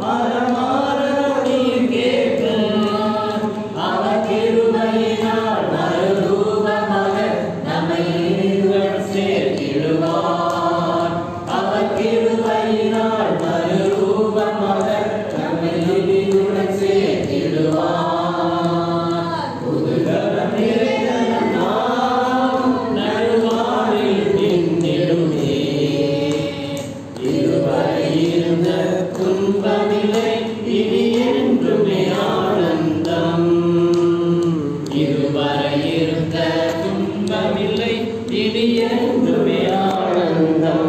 இதுவரை இருந்த துன்பமில்லை இனி என்றுமே ஆனந்தம்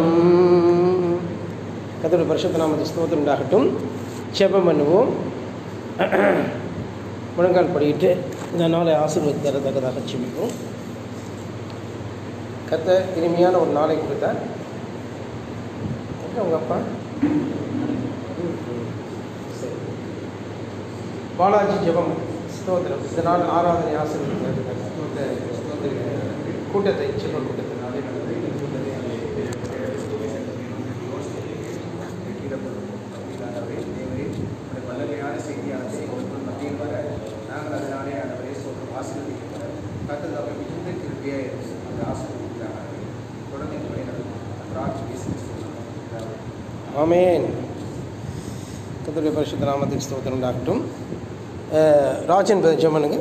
கத்தோட பரிசுத்த நாமத்து ஸ்தோத்திரம் உண்டாகட்டும் ஜெபம் பண்ணுவோம் முழங்கால் படிக்கிட்டு இந்த நாளை ஆசீர்வதி தரத்தக்கதாக செபிப்போம் கத்த இனிமையான ஒரு நாளை கொடுத்தார் எங்க உங்க அப்பா சரி. பாலாஜி ஜெபம் ஸ்தோத்திரம் இந்த நாள் ஆராதனை ஆசீர்வதி கூட்டத்தை செல்வ கூட்டத்தினாலே நடந்தது. இந்த கூட்டத்தை வல்லமையான செய்தியானது எங்களுக்கு மத்தியில் வர நாங்கள் அதனாலே ஆண்டவரே சொல்லும் ஆசீர்வதிக்கப்பட கத்ததாக மிகுந்த கிருபியை அந்த ஆசீர்வதிக்கிறார்கள் தொடர்ந்து எங்களை நடக்கும் பேசி ஆமேன் கத்தருடைய பரிசுத்த நாமத்துக்கு ஸ்தோத்திரம் உண்டாகட்டும் அஹ், ராஜன் பிரதர் ஜெபம் பண்ணுங்க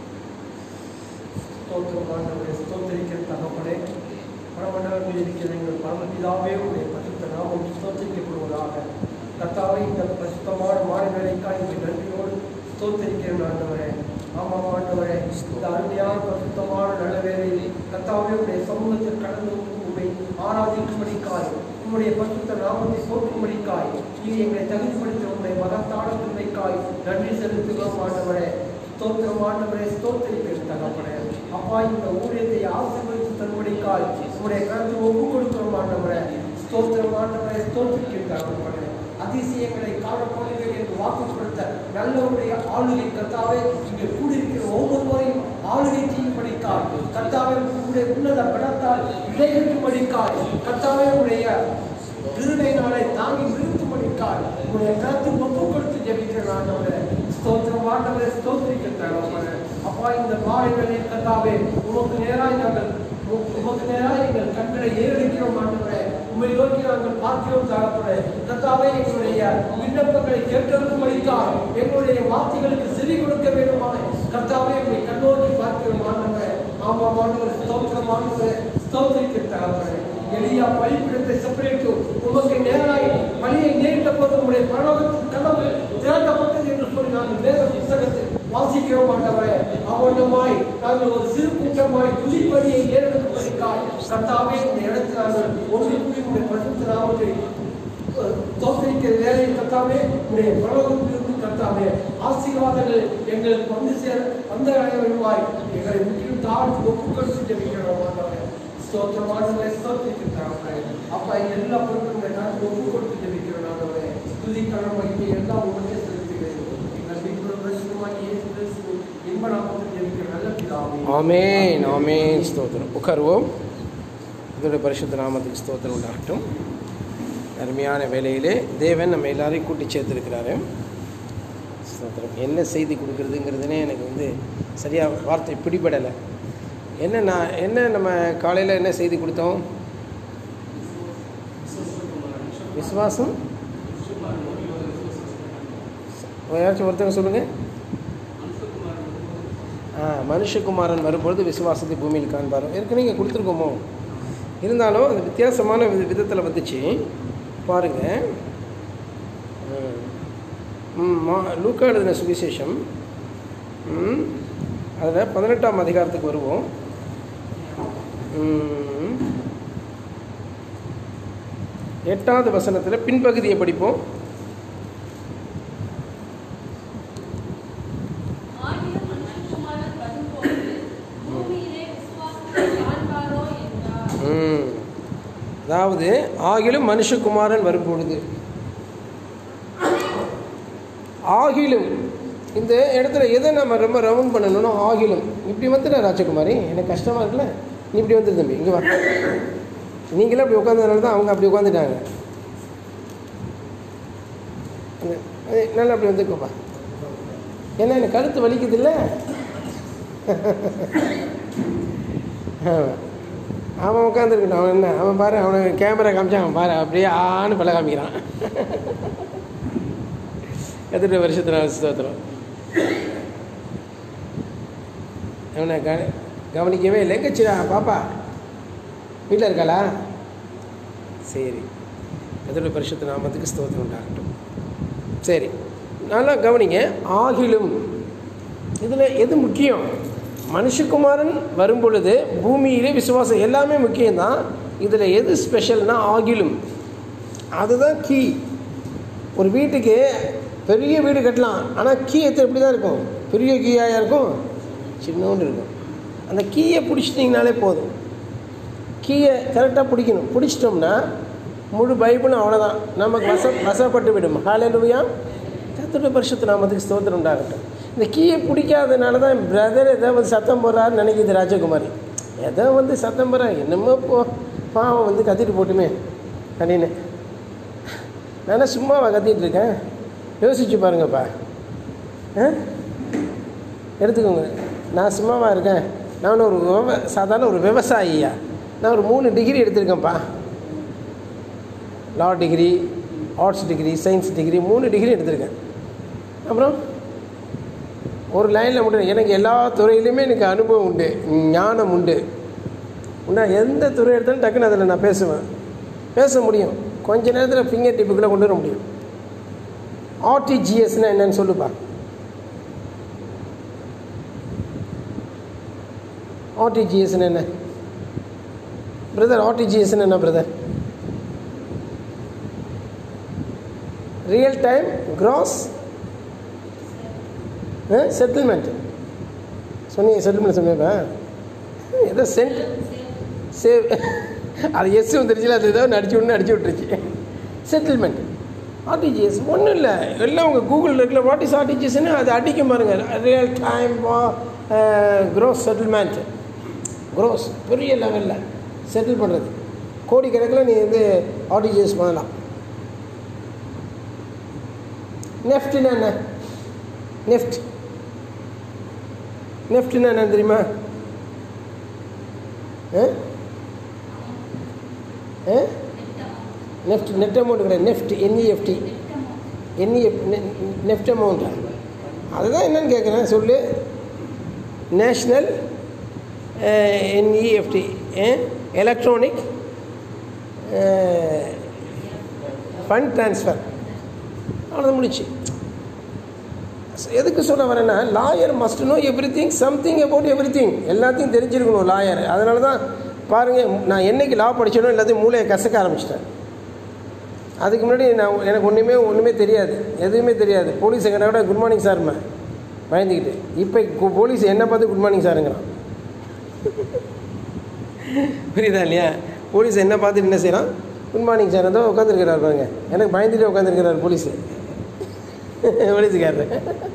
ஸ்தோத்திரம் ஆண்டவரே ஸ்தோத்திரிக்கிற தகப்பனே பரமண்டலத்தில் இருக்கிற எங்கள் பரமபிதாவே உடைய பரிசுத்த நாமம் ஸ்தோத்திரிக்கப்படுவதாக கர்த்தாவே இந்த பரிசுத்தமான மாடு வேலைக்காய் உங்கள் நன்றியோடு ஸ்தோத்திரிக்கிறேன் ஆண்டவரே ஆமாம் ஆண்டவரே இந்த அருமையான பரிசுத்தமான நல்ல வேலையில் கர்த்தாவே உடைய சமூகத்தில் கடந்து உண்மை ஆராதிக்கும்படிக்காய் உம்முடைய பரிசுத்த நாமத்தை போற்றும்படிக்காய் நீ எங்களை தகுதிப்படுத்த உண்மை மகத்தான உண்மைக்காய் நன்றி செலுத்துகிறோம் ஆண்டவரே ஸ்தோத்திரம் ஆண்டவரே ஸ்தோத்திரிக்கிறேன் தகப்பனே அப்பா இந்த ஊழியத்தை ஆசீர்வதித்து தரும்படிக்காய் உங்களுடைய கருத்து ஒப்பு கொடுக்கிறோம் ஆண்டவரே ஸ்தோத்திரம் ஆண்டவரே ஸ்தோத்திரிக்கிறேன் தகப்பனே அதிசயங்களை காணப்படுங்கள் என்று வாக்கு கொடுத்த நல்லவருடைய ஆளுகை கர்த்தாவே இங்கே கூடியிருக்கிற ஒவ்வொருவரையும் ஆளுகை செய்யும்படிக்காய் கர்த்தாவே உங்களுடைய உன்னத படத்தால் இடைகட்டும்படிக்காய் கர்த்தாவே உடைய கிருபை நாளை தாங்கி நிறுத்தும்படிக்காய் உங்களுடைய கருத்து ஒப்பு கொடுத்து ஜெபிக்கிறேன் ஆண்டவரே ஸ்தோத்திரம் ஆண்டவரே ஸ்தோத்திரிக்க தகவல் அப்பா இந்த மாலைகளை கர்த்தாவே உமக்கு நேராய் நாங்கள் உ- உமக்கு நேராய் எங்கள் கண்களை ஏறெடுக்கிறோம் ஆண்டவரே உண்மை நோக்கி நாங்கள் பார்க்கிறோம் தகப்பனே கர்த்தாவே எங்களுடைய விண்ணப்பங்களை கேட்டிருக்கும்படிக்காய் எங்களுடைய வார்த்தைகளுக்கு செவி கொடுக்க வேண்டுமாய் கர்த்தாவே உங்களை கண்ணோக்கி பார்க்கிறோம் ஆண்டவரே ஆமாம் ஆண்டவரே ஸ்தோத்திரம் ஆண்டவரே ஸ்தோத்திரிக்க தகவல் எளியா பலிப்பிடத்தை செப்பரேட்டு உமக்கு நேராய் பலியை நேரிட்ட போது உங்களுடைய பரலோகத்தின் கதவு திறக்கப்பட்டது என்று சொல்லி நாங்கள் வேத புத்தகத்தில் வாசிக்கிறோம் ஆண்டவரே அவனமாய் நாங்கள் ஒரு சிறு கூட்டமாய் துதிப்படியை ஏறெடுக்கும்படிக்காய் கர்த்தாவே இந்த இடத்தில் நாங்கள் ஒன்று கூடி உங்களுடைய பரிசுத்த நாமத்தை அஹ், தோற்கடிக்கிற வேலையை கர்த்தாவே உங்களுடைய பரலோகத்திலிருந்து கர்த்தாவே ஆசீர்வாதங்கள் எங்களுக்கு வந்து சேர வந்த அடைவாய் எங்களை முற்றிலும் தாழ்த்து ஒப்புக்கொடுத்து ஜெபிக்கிறோம் ஆண்டவரே ஸ்தோத்திரம் ஆண்டவரே ஸ்தோத்திரிக்கிறாங்க அப்பா எல்லா பொருட்களும் நான் ஒப்பு கொடுத்து ஜெபிக்கிறேன் ஆண்டவரே துதிக்கணும் மகிமை எல்லாம் உங்களுக்கே செலுத்துகிறேன் எங்கள் மீட்புள்ள பிரசுத்தமாக இயேசு கிறிஸ்து இன்ப நாமத்தில் ஜெபிக்கிற நல்ல பிதாவே ஆமேன் ஆமேன் ஸ்தோத்திரம் உட்காருவோம் இதோட பரிசுத்த நாமத்துக்கு ஸ்தோத்திரம் உண்டாகட்டும் அருமையான வேலையிலே தேவன் நம்ம எல்லாரையும் கூட்டி சேர்த்துருக்கிறாரு ஸ்தோத்திரம் என்ன செய்தி கொடுக்குறதுங்கிறதுனே எனக்கு வந்து சரியாக வார்த்தை பிடிபடலை என்ன நான் என்ன நம்ம காலையில் என்ன செய்தி கொடுத்தோம் விசுவாசம் யாராச்சும் ஒருத்தவங்க சொல்லுங்கள் ஆ மனுஷகுமாரன் வரும்பொழுது விசுவாசத்தை பூமியில் காண்பார் ஏற்கனவே இங்கே கொடுத்துருக்கோமோ இருந்தாலும் அது வித்தியாசமான வித விதத்தில் வந்துச்சு பாருங்கள் மா லூக்கா எழுதின சுவிசேஷம் அதில் பதினெட்டாம் அதிகாரத்துக்கு வருவோம் ம், எட்டாவது வசனத்தில் பின்பகுதியை படிப்போம் ஆயிரம் மனுஷகுமாரன் வரும்போது பூமியிலே விசுவாசத்தை காண்பாரோ என்றார் ம். அதாவது ஆகிலும் மனுஷகுமாரன் வரும்பொழுது ஆகிலும் இந்த இடத்துல எதை நம்ம ரொம்ப ரவுண்ட் பண்ணணும்னா ஆகிலும் இப்படி வந்துட ராஜகுமாரி எனக்கு கஷ்டமாக இருக்குல்ல நீ இப்படி வந்துரு தம்பி இங்கே வா நீங்களும் அப்படி உட்காந்ததுனால தான் அவங்க அப்படி உட்காந்துட்டாங்க அந்த- அது நல்லா அப்படி வந்துக்கோப்பா ஏன்னா எனக்கு கழுத்து வலிக்குது இல்லை அவன் உட்காந்துருக்கட்டும் அவன் என்ன அவன் பாரு அவனை கேமரா காமிச்சான் அவன் பாரு அப்படியே ஆன்னு பல காமிக்கிறான் எத்தனை வருஷத்துல ஸ்தோத்திரம் அவனை க கவனிக்கவே இல்லை எங்கச்சிடா பாப்பா வீட்டில் இருக்காளா சரி எதோட பரிசுத்த நாமத்துக்கு ஸ்தோத்திரம் உண்டாகட்டும் சரி நல்லா கவனிங்க ஆகிலும் இதில் எது முக்கியம் மனுஷகுமாரன் வரும் பொழுது பூமியிலே விசுவாசம் எல்லாமே முக்கியம்தான் இதில் எது ஸ்பெஷல்னா ஆகிலும் அதுதான் கீ ஒரு வீட்டுக்கு பெரிய வீடு கட்டலாம் ஆனால் கீ எத்தனை எப்படி தான் இருக்கும் பெரிய கீயாக இருக்கும் சின்னோண்டு இருக்கும் அந்த கீயை பிடிச்சிட்டிங்கனாலே போதும் கீயை கரெக்டாக பிடிக்கணும் பிடிச்சிட்டோம்னா முழு பைபிளும் அவ்வளோதான் நமக்கு வச வசப்பட்டு விடும் ஹாலேலுயா கத்தோட பரிசுத்த நாமத்துக்கு ஸ்தோத்திரம் உண்டாகட்டும் இந்த கீயை பிடிக்காதனால தான் பிரதர் ஏதோ வந்து சத்தம் போடுறாருன்னு நினைக்கிது ராஜகுமாரி ஏதோ வந்து சத்தம் போடுறா என்னமோ போ பாவம் வந்து கத்திட்டு போட்டுமே அப்படின்னு நானே சும்மாவா கத்திட்டு இருக்கேன் யோசிச்சு பாருங்கப்பா ஆ எடுத்துக்கோங்க நான் சும்மாவா இருக்கேன் நான் ஒரு விவ சாதாரண ஒரு விவசாயியா நான் ஒரு மூணு டிகிரி எடுத்திருக்கேன்ப்பா law degree arts degree science degree மூணு டிகிரி எடுத்திருக்கேன் அப்புறம் ஒரு லைனில் மட்டும் எனக்கு எல்லா துறையிலையுமே எனக்கு அனுபவம் உண்டு ஞானம் உண்டு உண்டா எந்த துறை எடுத்தாலும் டக்குன்னு அதில் நான் பேசுவேன் பேச முடியும் கொஞ்ச நேரத்தில் ஃபிங்கர் டிப்புக்குள்ளே கொண்டு வர முடியும் ஆர்டிஜிஎஸ்னா என்னன்னு சொல்லுப்பா ஆர்டிஜிஎஸ்னு என்ன பிரதர் ஆர்டிஜிஎஸ்னு என்ன brother real time gross settlement சொன்னீங்க செட்டில்மெண்ட் சொன்னீங்க ஏதோ சென்ட் சேவ் அது எஸ் வந்துருச்சுல அது ஏதோ நடிச்சு விட்னு அடிச்சு விட்டுருச்சு செட்டில்மெண்ட் ஆர்டிஜிஎஸ் ஒன்றும் இல்லை எல்லாம் உங்கள் கூகுளில் இருக்கல வாட் இஸ் ஆர்டிஜிஎஸ்னு அது அடிக்கும் பாருங்க real time gross settlement gross பெரிய லெவலில் செட்டில் பண்ணுறது கோடிக்கணக்கில் நீ வந்து ஆர்டிஜிஎஸ் பண்ணலாம் நெஃப்ட்னா என்ன நெஃப்ட் நெஃப்ட்னா என்ன தெரியுமா நெஃப்ட் நெட் அமௌண்ட் கிடையாது நெஃப்ட் என்இஎஃப்டி என்இஎஃப் நெஃப்ட் அமௌண்ட்டா அதுதான் என்னன்னு கேட்குறேன் சொல்லு national NEFT electronic fund transfer அவ்வளோதான் முடிச்சு எதுக்கு சொல்ல வரேன்னா lawyer must know everything something about everything எல்லாத்தையும் தெரிஞ்சிருக்கணும் லாயர் அதனால தான் பாருங்கள் நான் என்னைக்கு லா படிச்சேனோ எல்லாத்தையும் மூளையை கசக்க ஆரம்பிச்சிட்டேன் அதுக்கு முன்னாடி நான் எனக்கு ஒன்றுமே ஒன்றுமே தெரியாது எதுவுமே தெரியாது போலீஸ் எங்கிட்ட கூட குட் மார்னிங் சார்மே பயந்துக்கிட்டு இப்போ போலீஸ் என்ன பார்த்து குட் மார்னிங் சாருங்கிறான் புரியுதா இல்லையா போலீஸ் என்ன பார்த்துட்டு என்ன செய்கிறான் குட் மார்னிங் சார் ஏதோ உட்காந்துருக்கிறார் பாருங்க எனக்கு பயந்துட்டு உட்காந்துருக்கிறார் போலீஸு போலீஸுக்காரரு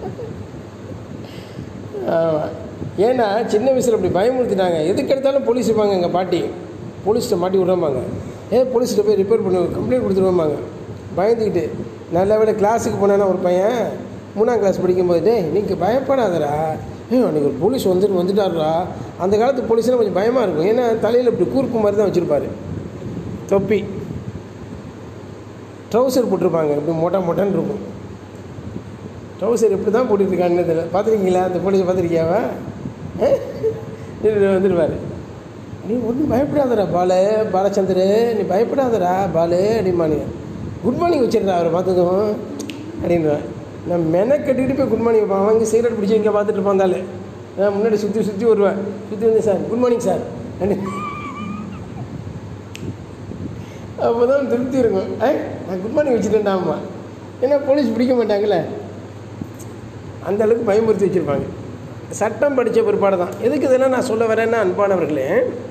ஆமாம் ஏன்னா சின்ன வயசில் அப்படி பயமுறுத்திட்டாங்க எதுக்கு எடுத்தாலும் போலீஸ் இருப்பாங்க எங்கள் பாட்டி போலீஸ்கிட்ட மாட்டி விடாமாங்க ஏ போலீஸ்கிட்ட போய் ரிப்பேர் பண்ணு கம்ப்ளைண்ட் கொடுத்துருவாங்க பயந்துக்கிட்டு நல்ல வேலை கிளாஸுக்கு போனானா ஒரு பையன் மூணாம் கிளாஸ் படிக்கும்போது டேய் நீங்கள் பயப்படாதடா ஏ அன்றைக்கி ஒரு போலீஸ் வந்துட்டு வந்துட்டாருடா அந்த காலத்து போலீஸ்லாம் கொஞ்சம் பயமாக இருக்கும் ஏன்னா தலையில் இப்படி கூர்ப்பு மாதிரி தான் வச்சுருப்பாரு தொப்பி ட்ரௌசர் போட்டிருப்பாங்க இப்படி மொட்டை மொட்டைன்னு இருக்கும் ட்ரௌசர் எப்படி தான் போட்டுருக்கான்னு தெரியல பார்த்துருக்கீங்களா அந்த போலீஸை பார்த்துருக்கியாவா வந்துடுவார் நீ ஒன்றும் பயப்படாதடா பாலு பாலச்சந்திர நீ பயப்படாதடா பாலு அப்படிம்பானுங்க குட் மார்னிங் வச்சிருந்தா அவரை பார்த்ததும் அப்படின்றான் நான் மென கட்டிக்கிட்டு போய் குட் மார்னிங் வைப்பான் அவங்க சிகரெட் பிடிச்சி இங்கே பார்த்துட்டு இருப்பாந்தாலே நான் முன்னாடி சுற்றி சுற்றி வருவேன் சுற்றி வந்து சார் குட் மார்னிங் சார் அப்போ தான் திருப்தி இருக்கும் ஐ நான் குட் மார்னிங் வச்சுட்டேன்டாமா ஏன்னா போலீஸ் பிடிக்க மாட்டாங்களே அந்த அளவுக்கு பயமுறுத்தி வச்சுருப்பாங்க சட்டம் படித்த பிற்பாடு தான் எதுக்கு இதெல்லாம் நான் சொல்ல வரேன்னா அன்பானவர்களே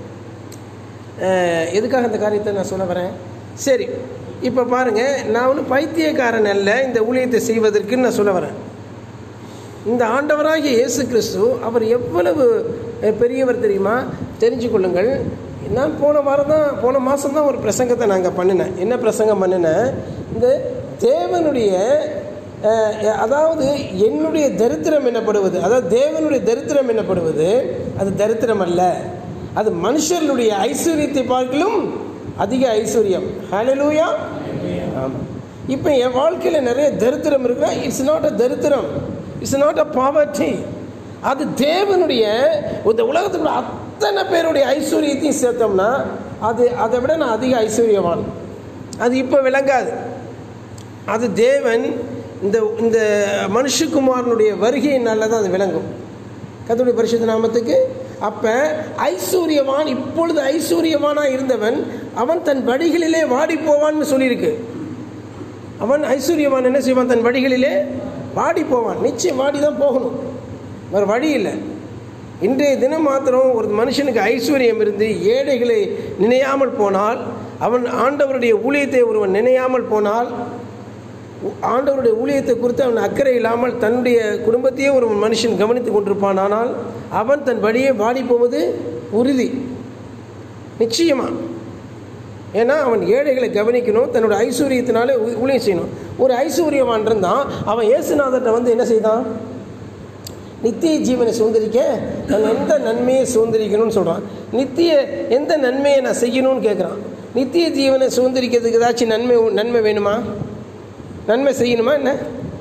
அஹ், எதுக்காக இந்த காரியத்தை நான் சொல்ல வரேன் சரி இப்போ பாருங்கள் நான் ஒன்றும் பைத்தியக்காரன் அல்ல இந்த ஊழியத்தை செய்வதற்குன்னு நான் சொல்ல வரேன் இந்த ஆண்டவராகிய இயேசு கிறிஸ்து அவர் எவ்வளவு அஹ், பெரியவர் தெரியுமா தெரிஞ்சு கொள்ளுங்கள் நான் போன வாரம் தான் போன மாதம் தான் ஒரு பிரசங்கத்தை நாங்கள் பண்ணினேன் என்ன பிரசங்கம் பண்ணினேன் இந்த தேவனுடைய அஹ், அதாவது என்னுடைய தரித்திரம் என்னப்படுவது அதாவது தேவனுடைய தரித்திரம் என்னப்படுவது அது தரித்திரம் அல்ல அது மனுஷர்களுடைய ஐஸ்வர்யத்தை பார்க்கலும் அதிக ஐஸ்வர்யம் ஹalleluya ஆமாம் இப்போ என் வாழ்க்கையில் நிறைய தரித்திரம் இருக்குன்னா இட்ஸ் நாட் அ தரித்திரம் இட்ஸ் நாட் அ பாவர்ட்டி அது தேவனுடைய இந்த உலகத்துக்குள்ள அத்தனை பேருடைய ஐஸ்வர்யத்தையும் சேர்த்தோம்னா அது அதை விட நான் அதிக ஐஸ்வர்யவான் அது இப்போ விளங்காது அது தேவன் இந்த இந்த மனுஷகுமாரனுடைய வருகையினால தான் அது விளங்கும் கர்த்தருடைய பரிசுத்த நாமத்துக்கு அப்போ ஐஸ்வர்யவான் இப்பொழுது ஐஸ்வர்யவானாக இருந்தவன் அவன் தன் வழிகளிலே வாடி போவான்னு சொல்லியிருக்கு அவன் ஐஸ்வர்யவான் என்ன செய்வான் தன் வழிகளிலே வாடி போவான் நிச்சயம் வாடி தான் போகணும் வேறு வழி இல்லை இன்றைய தினம் மாத்திரம் ஒரு மனுஷனுக்கு ஐஸ்வர்யம் இருந்து ஏழைகளை நினையாமல் போனால் அவன் ஆண்டவருடைய ஊழியத்தை ஒருவன் நினையாமல் போனால் ஆண்டவருடைய ஊழியத்தை குறித்து அவன் அக்கறை இல்லாமல் தன்னுடைய குடும்பத்தையே ஒரு மனுஷன் கவனித்து கொண்டிருப்பான் ஆனால் அவன் தன் வழியே வாடி போவது உறுதி நிச்சயமா ஏன்னா அவன் ஏழைகளை கவனிக்கணும் தன்னோட ஐஸ்வர்யத்தினாலே ஊ- ஊழியம் செய்யணும் ஒரு ஐஸ்வர்யவான் இருந்தான் அவன் இயேசுநாதர்கிட்ட வந்து என்ன செய்தான் நித்திய ஜீவனை சுதந்திரிக்க நான் எந்த நன்மையை சுதந்திரிக்கணும்னு சொல்கிறான் நித்திய எந்த நன்மையை நான் செய்யணும்னு கேட்குறான் நித்திய ஜீவனை சுதந்திரிக்கிறதுக்கு ஏதாச்சும் நன்மை நன்மை வேணுமா நன்மை செய்யணுமா என்ன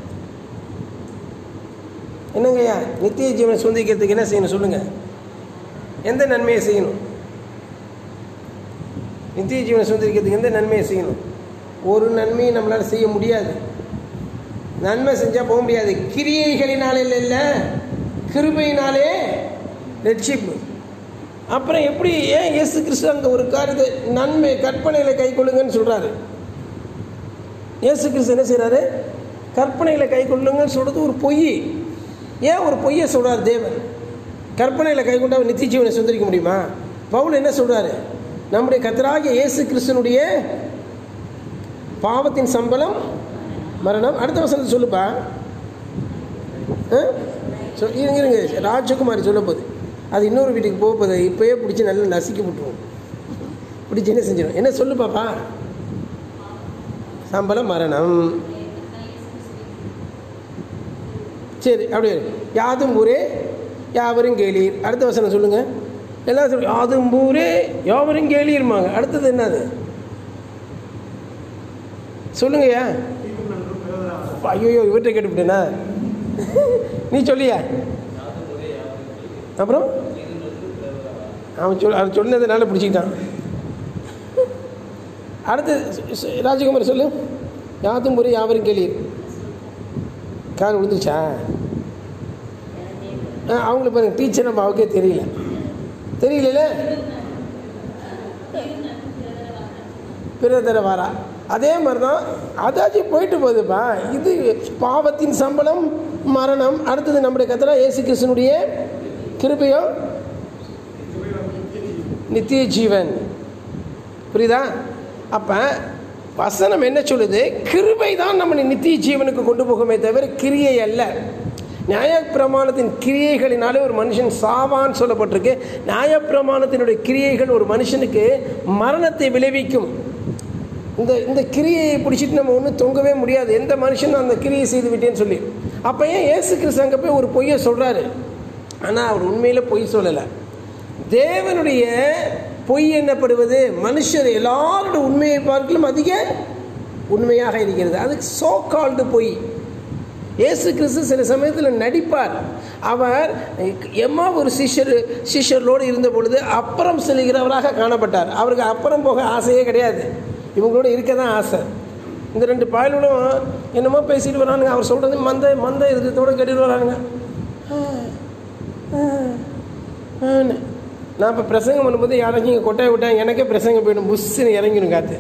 என்னங்கய்யா நித்திய ஜீவனை சுதந்திரிக்கிறதுக்கு என்ன செய்யணும் சொல்லுங்கள் எந்த நன்மையை செய்யணும் நித்திய ஜீவனை சுதந்திரிக்கிறதுக்கு எந்த நன்மையை செய்யணும் ஒரு நன்மையை நம்மளால் செய்ய முடியாது நன்மை செஞ்சால் போக முடியாது கிரியைகளினாலே இல்லை கிருபையினாலே ரட்சிப்பு அப்புறம் எப்படி ஏன் இயேசு கிறிஸ்து அங்கே ஒரு காரியத்தை நன்மை கற்பனையில் கை கொள்ளுங்கன்னு சொல்கிறாரு இயேசு கிறிஸ்து என்ன செய்கிறாரு கற்பனையில் கை கொள்ளுங்கன்னு சொல்கிறது ஒரு பொய் ஏன் ஒரு பொய்யை சொல்கிறார் தேவன் கற்பனையில் கை கொண்டு அவர் நித்திய ஜீவனை சுந்தரிக்க முடியுமா பவுல் என்ன சொல்கிறாரு நம்முடைய கத்தராகிய இயேசு கிறிஸ்தனுடைய பாவத்தின் சம்பளம் மரணம் அடுத்த வசனத்தை சொல்லுப்பா ஆ? சொ- இருங்க இருங்க ராஜகுமாரி சொல்ல போகுது அது இன்னொரு வீட்டுக்கு போக போகுது இப்போயே பிடிச்சி நல்லா நசுக்கி விட்டுருவோம் பிடிச்சி என்ன செஞ்சிடும் என்ன சொல்லு பாப்பா சம்பளம் மரணம் சரி அப்படியே இரு. யாதும் ஊரே யாவரும் கேளீர் அடுத்த வசனம் சொல்லுங்க எல்லாம் சொல்லு யாதும் ஊரே யாவரும் கேளீர்மாங்க அடுத்தது என்னது சொல்லுங்கய்யா ஐயோ இவர்கிட்ட கேட்டுவிட்டேனா நீ சொல்லியா அப்புறம் அவன் சொல் அவன் சொன்னதுனால பிடிச்சிக்கிட்டான் அடுத்து சு- சு- ராஜகுமார் சொல்லு யாதும் முறை யாவரும் கேளீர் கார் விழுந்துச்சா ஆ அவங்களுக்கு பாருங்க டீச்சர் நம்ம அவக்கே தெரியல தெரியல பிறதர வாரா அதே மாதிரி தான் அதாச்சும் போயிட்டு போகுதுப்பா இது பாவத்தின் சம்பளம் மரணம் அடுத்தது நம்முடைய கத்தரா இயேசு கிறிஸ்தனுடைய கிருபையோ நித்திய ஜீவன் புரியுதா அப்போ வசனம் என்ன சொல்லுது கிருபை தான் நம்மளை நித்திய ஜீவனுக்கு கொண்டு போகுமே தவிர கிரியை அல்ல நியாயப்பிரமாணத்தின் கிரியைகளினாலே ஒரு மனுஷன் சாவான்னு சொல்லப்பட்டிருக்கு நியாயப்பிரமாணத்தினுடைய கிரியைகள் ஒரு மனுஷனுக்கு மரணத்தை விளைவிக்கும் இந்த இந்த கிரியையை பிடிச்சிட்டு நம்ம ஒன்றும் தொங்கவே முடியாது எந்த மனுஷனும் அந்த கிரியை செய்து விட்டேன்னு சொல்லி அப்போ ஏன் இயேசு கிறிஸ்து அங்கே போய் ஒரு பொய்யை சொல்கிறாரு ஆனால் அவர் உண்மையில் பொய் சொல்லலை தேவனுடைய பொய் என்னப்படுவது மனுஷர் எல்லாரோட உண்மையை பார்க்கலும் அதிக உண்மையாக இருக்கிறது அதுக்கு சோ கால்டு பொய் இயேசு கிறிஸ்து சில சமயத்தில் நடிப்பார் அவர் எம்மா ஒரு சிஷ்யர் சிஷ்யர்களோடு இருந்த பொழுது அப்புறம் செல்கிறவராக காணப்பட்டார் அவருக்கு அப்புறம் போக ஆசையே கிடையாது இவங்களோட இருக்க தான் ஆசை இந்த ரெண்டு பாயல்களும் என்னமோ பேசிட்டு வரானுங்க அவர் சொல்கிறது மந்த மந்த இதத்தோடு கேட்டுட்டு வரானுங்க ஆன்னு. நான் இப்போ பிரசங்கம் பண்ணும்போது யாராச்சும் இங்கே கொட்டாய் விட்டேன் எனக்கே பிரசங்கம் போயிடும் புஷ்ஷுன்னு இறங்கிடும் காற்று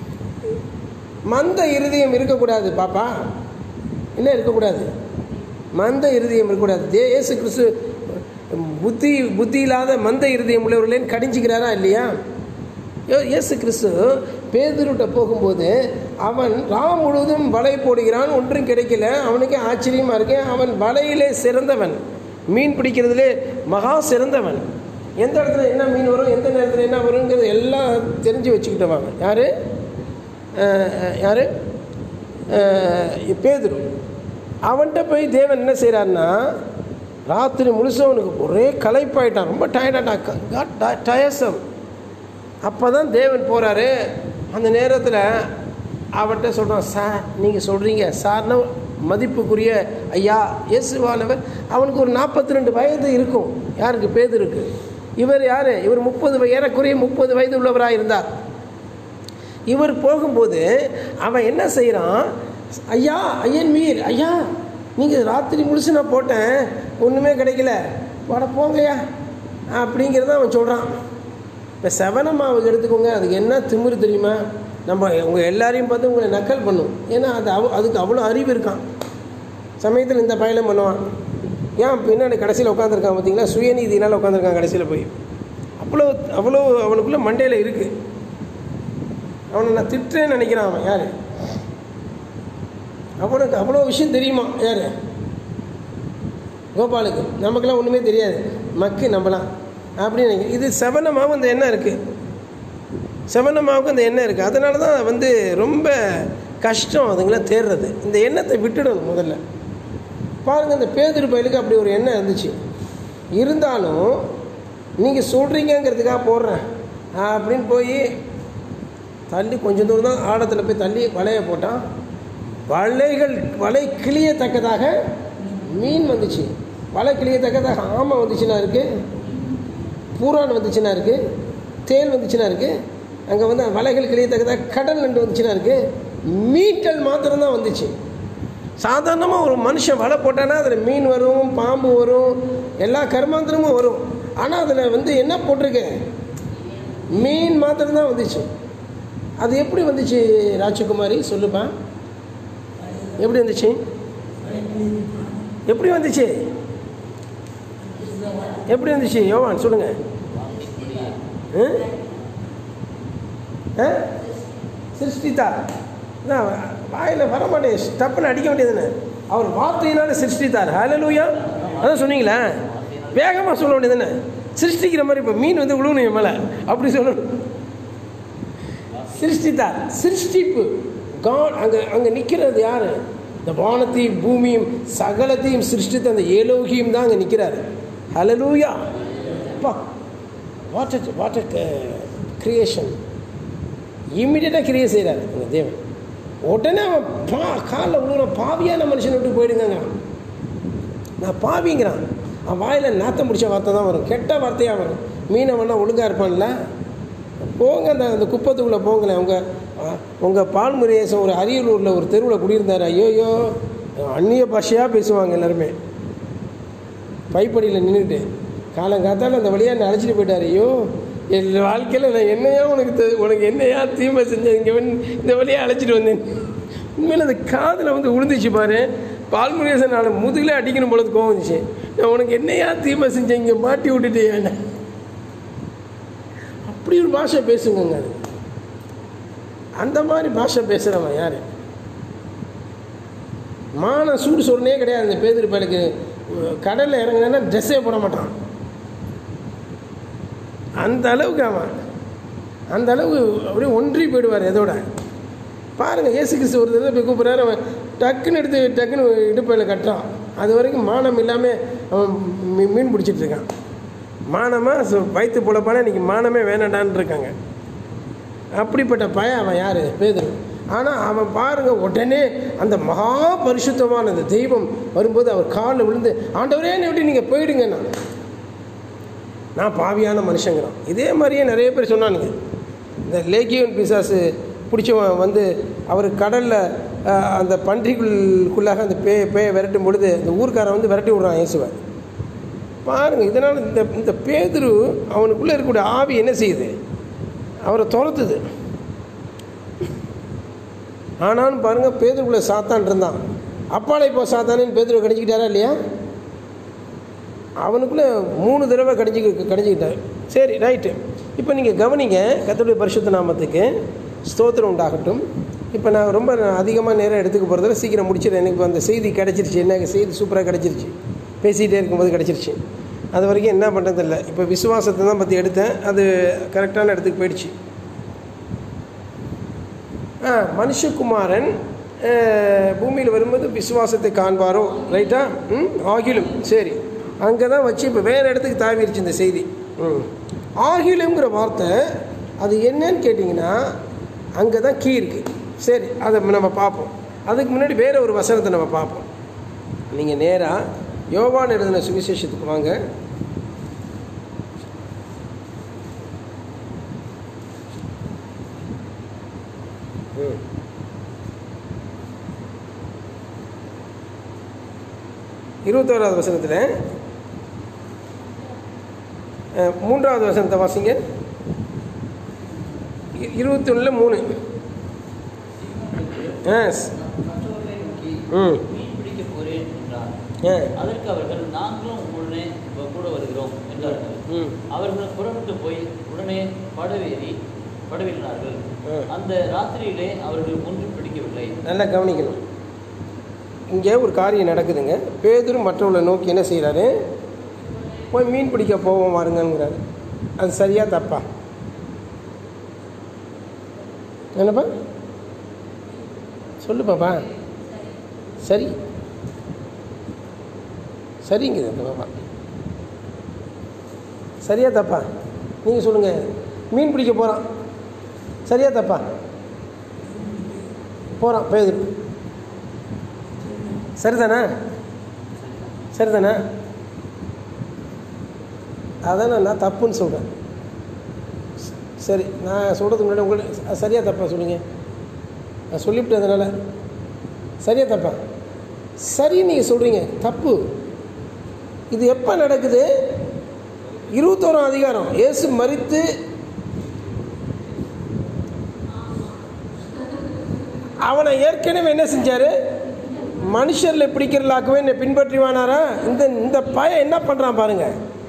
மந்த இருதயம் இருக்கக்கூடாது பாப்பா என்ன இருக்கக்கூடாது மந்த இருதயம் இருக்கக்கூடாது தே இயேசு கிறிஸ்து புத்தி புத்தி இல்லாத மந்த இருதயம் உள்ளவர்களேன்னு கடிஞ்சிக்கிறாரா இல்லையா யோ- இயேசு கிறிஸ்து பேதுருட்ட போகும்போது அவன் ராம் முழுவதும் வலை போடுகிறான் ஒன்றும் கிடைக்கல அவனுக்கு ஆச்சரியமாக இருக்கு அவன் வலையிலே சிறந்தவன் மீன் பிடிக்கிறதுலே மகா சிறந்தவன் எந்த இடத்துல என்ன மீன் வரும் எந்த நேரத்தில் என்ன வருங்கிறது எல்லாம் தெரிஞ்சு வச்சுக்கிட்டவன் யார் யார் அஹ், பேதுரு அவன்கிட்ட போய் தேவன் என்ன செய்கிறாருன்னா ராத்திரி முழுசும் அவனுக்கு ஒரே களைப்பாயிட்டான் ரொம்ப டயர்டாட்டான் காட் டயர்சம் அப்போ தான் தேவன் போகிறாரு அந்த நேரத்தில் அவர்கிட்ட சொல்கிறான் சார் நீங்கள் சொல்கிறீங்க சார்னா மதிப்புக்குரிய ஐயா இயேசுவானவர் அவனுக்கு ஒரு நாற்பத்தி ரெண்டு வயது இருக்கும் யாருக்கு பேது இருக்கு இவர் யார் இவர் முப்பது ஏறக்குறைய முப்பது வயது உள்ளவராக இருந்தார் இவர் போகும்போது அவன் என்ன செய்கிறான் ஐயா ஐயன் மீர் ஐயா நீங்கள் ராத்திரி முழுசு நான் போட்டேன் ஒன்றுமே கிடைக்கல வாட போங்கய்யா அப்படிங்கிறத அவன் சொல்கிறான் இப்போ செவன மாவுக்கு எடுத்துக்கோங்க அதுக்கு என்ன திமிரு தெரியுமா நம்ம உங்கள் எல்லாரையும் பார்த்து உங்களை நக்கல் பண்ணும் ஏன்னா அது அவ அதுக்கு அவ்வளோ அறிவு இருக்கான் சமயத்தில் இந்த பயணம் பண்ணுவான் ஏன் பின்னாடி கடைசியில் உட்காந்துருக்கான் பார்த்தீங்களா சுயநீதினால் உட்காந்துருக்கான் கடைசியில் போய் அவ்வளோ அவ்வளோ அவனுக்குள்ளே மண்டையில் இருக்குது அவனை நான் திட்டுறேன்னு நினைக்கிறான் அவன் யார் அவனுக்கு அவ்வளோ விஷயம் தெரியுமா யார் கோபாலுக்கு நமக்கெல்லாம் ஒன்றுமே தெரியாது மக்கு நம்பலாம் அப்படின்னு நினைக்கிறேன் இது செவனமாகவும் அந்த எண்ணம் இருக்குது செவனமாவுக்கும் அந்த எண்ணம் இருக்குது அதனால தான் வந்து ரொம்ப கஷ்டம் அதுங்களாம் தேடுறது இந்த எண்ணத்தை விட்டுடணும் முதல்ல பாருங்கள் இந்த பேதிரு பயலுக்கு அப்படி ஒரு எண்ணம் இருந்துச்சு இருந்தாலும் நீங்கள் சொல்கிறீங்கங்கிறதுக்காக போடுறேன் அப்படின்னு போய் தள்ளி கொஞ்சம் தூரம் தான் ஆழத்தில் போய் தள்ளி வலையை போட்டான் வலைகள் வலை கிளியத்தக்கதாக மீன் வந்துச்சு வலை கிளியத்தக்கதாக ஆமை வந்துச்சுன்னா இருக்குது பூரான் வந்துச்சுன்னா இருக்குது தேல் வந்துச்சுன்னா இருக்குது அங்கே வந்து வலைகள் கிளியத்தக்கதாக கடல் நண்டு வந்துச்சுன்னா இருக்குது மீட்டல் மாத்திரம்தான் வந்துச்சு சாதாரணமாக ஒரு மனுஷன் வலை போட்டானா அதில் மீன் வரும் பாம்பு வரும் எல்லா கர்மாந்திரமும் வரும் ஆனால் அதில் வந்து என்ன போட்டிருக்கு மீன் மாத்திரம்தான் வந்துச்சு அது எப்படி வந்துச்சு ராஜகுமாரி சொல்லுப்பா எப்படி வந்துச்சு எப்படி வந்துச்சு எப்படி வந்துச்சு யோவான் சொல்லுங்க ஆ? ஆ? சிருஷ்டித்தா நான் வாயில் வர மாட்டேன் டப்புன்னு அடிக்க வேண்டியதுன்னு அவர் வார்த்தையினால சிருஷ்டித்தார் ஹalleluya அதான் சொன்னீங்களா வேகமாக சொல்ல வேண்டியதுன்னு சிருஷ்டிக்கிற மாதிரி இப்போ மீன் வந்து விழுவணும் என் மேலே அப்படி சொல்லணும் சிருஷ்டித்தார் சிருஷ்டிப்பு காட் அங்கே அங்கே நிற்கிறது யார் இந்த வானத்தையும் பூமியும் சகலத்தையும் சிருஷ்டித்த அந்த ஏலோகியும் தான் அங்கே நிற்கிறாரு ஹலலூயா அப்பா வாட் வாட் கிரியேஷன் இம்மிடியட்டாக கிரியேட் செய்கிறாரு அந்த தேவன் உடனே அவன் பா காலில் விழுகிற பாவியான மனுஷனை விட்டு போயிடுங்க நான் பாவிங்கிறான் அவன் வாயில் நாத்தம் பிடிச்ச வார்த்தை தான் வரும் கெட்ட வார்த்தையாக வரும் மீனவனா ஒழுங்காக இருப்பான்ல போங்க அந்த அந்த குப்பத்துக்குள்ளே போங்களேன் உங்கள் உங்கள் பால்முருகேசன் ஒரு அரியலூரில் ஒரு தெருவில் குடியிருந்தார் ஐயோயோ அந்நிய பாஷையாக பேசுவாங்க எல்லாருமே பைப்படியில் நின்றுட்டு காலங்காத்தால அந்த வழியாக என்னை அழைச்சிட்டு போயிட்டார் ஐயோ என் வாழ்க்கையில் நான் என்னையா உனக்கு தெ- உனக்கு என்னையா தீமை செஞ்சேன் இங்கே வந்து இந்த வழியாக அழைச்சிட்டு வந்தேன் உண்மையில் அந்த காதில் வந்து விழுந்துச்சு பாரு பால்முருகேசன் நான் முதுகில் அடிக்கணும் பொழுது கோவம் வந்துச்சு நான் உனக்கு என்னையா தீமை செஞ்சேன் இங்கே மாட்டி விட்டுட்டே அப்படி ஒரு பாஷை பேசுங்கங்க அது அந்த மாதிரி பாஷை பேசுகிறவன் யார் மான சூடு சொன்னே கிடையாது இந்த பேதிரு பயலுக்கு கடலில் இறங்குனா ட்ரெஸ்ஸே போட மாட்டான் அந்த அளவுக்கு அவன் அந்த அளவுக்கு அப்படியே ஒன்றி போயிடுவார் எதோட பாருங்கள் இயேசு கிறிஸ்து ஒரு தடவை போய் கூப்பிட்றாரு அவன் டக்குன்னு எடுத்து டக்குன்னு இடுப்பையில் கட்டுறான் அது வரைக்கும் மானம் இல்லாமல் அவன் மீ- மீன் பிடிச்சிட்டு இருக்கான் மானமாக சு வயிற்று பொழப்பான இன்றைக்கி மானமே வேணாண்டான்னு இருக்காங்க அப்படிப்பட்ட பையன் அவன் யார் பேதுரு ஆனால் அவன் பாருங்க உடனே அந்த மகா பரிசுத்தமான அந்த தெய்வம் வரும்போது அவர் காலில் விழுந்து ஆண்டவரே என்னை விட்டு நீங்கள் போயிடுங்க நான் நான் பாவியான மனுஷங்கிறான் இதே மாதிரியே நிறைய பேர் சொன்னானுங்க இந்த லேகியன் பிசாசு பிடிச்சவன் வந்து அவர் கடலில் அந்த பன்றிக்குள்ளாக அந்த பே பேயை விரட்டும் பொழுது அந்த ஊர்க்காரன் வந்து விரட்டி விட்றான் இயேசுவை பாருங்க இதனால் இந்த இந்த பேதுரு அவனுக்குள்ளே இருக்கக்கூடிய ஆவி என்ன செய்யுது அவரை துரத்துது ஆனாலும் பாருங்க பேதுருக்குள்ளே சாத்தான் இருந்தான் அப்பாலே இப்போ சாத்தானேன்னு பேதுருவை கடிச்சிக்கிட்டாரா இல்லையா அவனுக்குள்ளே மூணு தடவை கடிச்சி கடிச்சிக்கிட்டார் சரி ரைட்டு இப்போ நீங்கள் கவனிங்க கத்தோடைய பரிசுத்த நாமத்துக்கு ஸ்தோத்திரம் உண்டாகட்டும் இப்போ நான் ரொம்ப அதிகமாக நேரம் எடுத்துக்க போகிறதில்ல சீக்கிரம் முடிச்சிடுறேன் எனக்கு அந்த செய்தி கிடச்சிருச்சு என்ன செய்தி சூப்பராக கிடச்சிருச்சு பேசிகிட்டே இருக்கும்போது கிடச்சிருச்சு அது வரைக்கும் என்ன பண்ணுறதில்ல இப்போ விசுவாசத்தை தான் பற்றி எடுத்தேன் அது கரெக்டான இடத்துக்கு போயிடுச்சு ஆ மனுஷகுமாரன் பூமியில் வரும்போது விசுவாசத்தை காண்பாரோ ரைட்டா ம் ஆகிலும் சரி அங்கே தான் வச்சு இப்போ வேறு இடத்துக்கு தாவிருச்சு இந்த செய்தி ம் ஆகிலுங்கிற வார்த்தை அது என்னன்னு கேட்டிங்கன்னா அங்கே தான் கீ இருக்குது சரி அதை நம்ம பார்ப்போம் அதுக்கு முன்னாடி வேறு ஒரு வசனத்தை நம்ம பார்ப்போம் நீங்கள் நேராக யோவான் எழுதின சுவிசேஷத்துக்கு வாங்க ம். இருபத்தோராவது வசனத்தில் அஹ், மூன்றாவது வசனத்தை வாசிங்க இ- இருபத்தி ஒன்றில் மூணு எஸ் மற்றவர்களை நோக்கி ம் மீன் பிடிக்க போறேன் என்றார் ஆ அதற்கு அவர்கள் நாங்களும் உடனே கூட வருகிறோம் என்றார்கள் ம் அவர்கள் புறப்பட்டு போய் உடனே படவேறி படவேறினார்கள் ஆ. அந்த ராத்திரியிலே அவர்கள் ஒன்றும் பிடிக்கவில்லை நல்லா கவனிக்கணும் இங்கே ஒரு காரியம் நடக்குதுங்க பேதுரு மற்றவர்களை நோக்கி என்ன செய்கிறாரு போய் மீன் பிடிக்க போவோம் வாருங்கங்கிறாரு அது சரியா தப்பா என்னப்பா சொல்லு பாப்பா சரி சரிங்குது அந்த பாப்பா சரியா தப்பா நீங்கள் சொல்லுங்கள் மீன் பிடிக்க போகிறான் சரியா தப்பா போகிறான் பேதுரு சரிதானே சரிதானே அதானே நான் தப்புன்னு சொல்கிறேன் சரி நான் சொல்கிறதுக்கு முன்னாடி உங்களுக்கு சரியாக தப்பா சொல்லுங்க நான் சொல்லிவிட்டேன் அதனால் சரியா தப்பா சரி நீங்கள் சொல்கிறீங்க தப்பு இது எப்போ நடக்குது இருபத்தோராம் அதிகாரம் இயேசு மறித்து அவனை ஏற்கனவே என்ன செஞ்சார் மனுஷரில் பிடிக்கிறலாக்கவே என்னை பின்பற்றிவானாரா இந்த இந்த பையன் என்ன பண்ணுறான் பாருங்க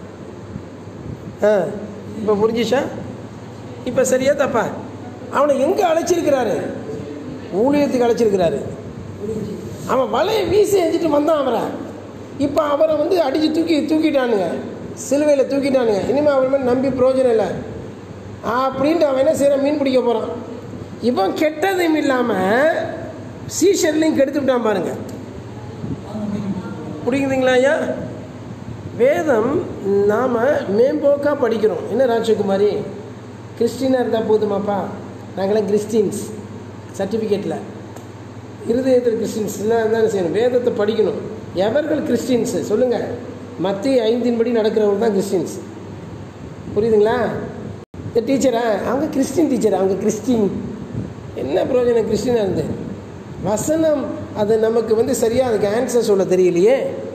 ஆ இப்போ புரிஞ்சிச்சா இப்போ சரியா தப்பா அவனை எங்கே அழைச்சிருக்கிறாரு ஊழியத்துக்கு அழைச்சிருக்கிறாரு அவன் வலையை வீசி எஞ்சிட்டு வந்தான் அவரை இப்போ அவரை வந்து அடித்து தூக்கி தூக்கிட்டானுங்க சிலுவையில் தூக்கிட்டானுங்க இனிமேல் அவன் மேலே நம்பி பிரயோஜனம் இல்லை அப்படின்ட்டு அவன் என்ன செய்கிறான் மீன் பிடிக்க போகிறான் இவன் கெட்டதும் இல்லாமல் சீஷர்லையும் கெடுத்து விட்டான் பாருங்க புரியுதுங்களா ஐயா வேதம் நாம் மேம்போக்காக படிக்கிறோம் என்ன ராஜகுமாரி கிறிஸ்டினாக இருந்தால் போதுமாப்பா நாங்களாம் கிறிஸ்டின்ஸ் சர்டிஃபிகேட்டில் இருதயத்தில் கிறிஸ்டின்ஸ் எல்லாம் தான் செய்யணும் வேதத்தை படிக்கணும் எவர்கள் கிறிஸ்டின்ஸு சொல்லுங்கள் மத்திய ஐந்தின்படி நடக்கிறவங்க தான் கிறிஸ்டின்ஸ் புரியுதுங்களா இந்த டீச்சரா அவங்க கிறிஸ்டின் டீச்சர் அவங்க கிறிஸ்டின் என்ன பிரயோஜனம் கிறிஸ்டினாக இருந்து வசனம் அது நமக்கு வந்து சரியாக அதுக்கு ஆன்சர் சொல்ல தெரியலையே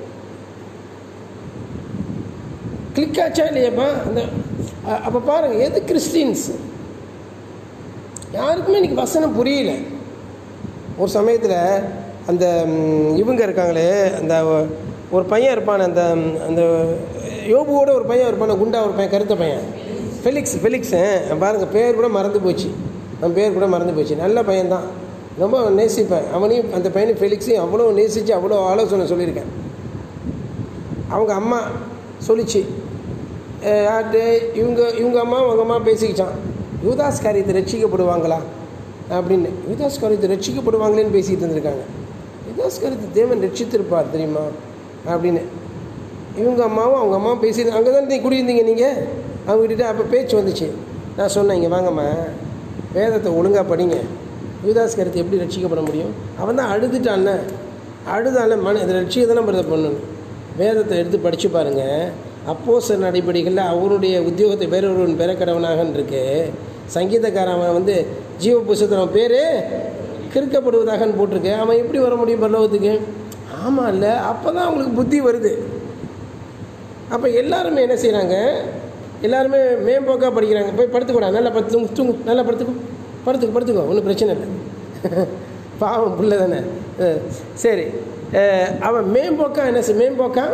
கிளிக் ஆச்சா இல்லையாப்பா அந்த அ- அப்போ பாருங்கள் எது கிறிஸ்டின்ஸ் யாருக்குமே இன்னைக்கு வசனம் புரியல ஒரு சமயத்தில் அந்த ம், இவங்க இருக்காங்களே அந்த ஒ- ஒரு பையன் இருப்பான் அந்த ம், அந்த யோபுவோட ஒரு பையன் இருப்பான் குண்டா ஒரு பையன் கருத்த பையன் ஃபெலிக்ஸ் ஃபெலிக்ஸ் பாருங்கள் பேர் கூட மறந்து போச்சு அவன் பேர் கூட மறந்து போச்சு நல்ல பையன்தான் ரொம்ப நேசிப்பேன் அவனையும் அந்த பையனையும் ஃபெலிக்ஸையும் அவ்வளோ நேசித்து அவ்வளோ ஆலோசனை சொல்லியிருக்கேன் அவங்க அம்மா சொல்லிச்சு அஹ் யார்கிட்ட இவங்க இவங்க அம்மா அவங்க அம்மா பேசிக்கிச்சான் யூதாஸ் காரியத்தை ரட்சிக்கப்படுவாங்களா அப்படின்னு யூதாஸ் காரியத்தை ரட்சிக்கப்படுவாங்களேன்னு பேசிகிட்டு இருந்திருக்காங்க யூதாஸ் காரியத்தை தேவன் ரட்சித்திருப்பார் தெரியுமா அப்படின்னு இவங்க அம்மாவும் அவங்க அம்மாவும் பேசி அங்கே தான் நீ குடியிருந்தீங்க நீங்கள் அவங்ககிட்ட அப்போ பேச்சு வந்துச்சு நான் சொன்னேன் இங்கே வாங்கம்மா வேதத்தை ஒழுங்காக படிங்க யூதாஸ் கருத்து எப்படி ரட்சிக்கப்பட முடியும் அவன் தான் அழுதுட்டான்ல அழுதால மன இதை ரட்சிக்க தானே பிரதர் பண்ணணும் வேதத்தை எடுத்து படித்து பாருங்கள் அப்போஸ்தலர் நடைபடிகளில் அவருடைய உத்தியோகத்தை வேற ஒருவன் பெற கடவனாகன்னு இருக்கு சங்கீதக்காரன் அவன் வந்து ஜீவ புஸ்தகத்தில் அவன் பேர் கிறுக்கப்படுவதாகன்னு போட்டிருக்கு அவன் எப்படி வர முடியும் பரலோகத்துக்கு ஆமாம் இல்லை அப்போ தான் அவங்களுக்கு புத்தி வருது அப்போ எல்லாருமே என்ன செய்கிறாங்க எல்லாருமே மேம்போக்காக படிக்கிறாங்க போய் படுத்துக்கூடா நல்லா படுத்து தூங்கு தூங்கு நல்லா படுத்துக்கோ படுத்துக்கோ படுத்துக்கோ ஒன்றும் பிரச்சனை இல்லை பாவம் பிள்ளை தானே அஹ், சரி அஹ், அவன் மேம்போக்கா என்ன செய் மேம்போக்கா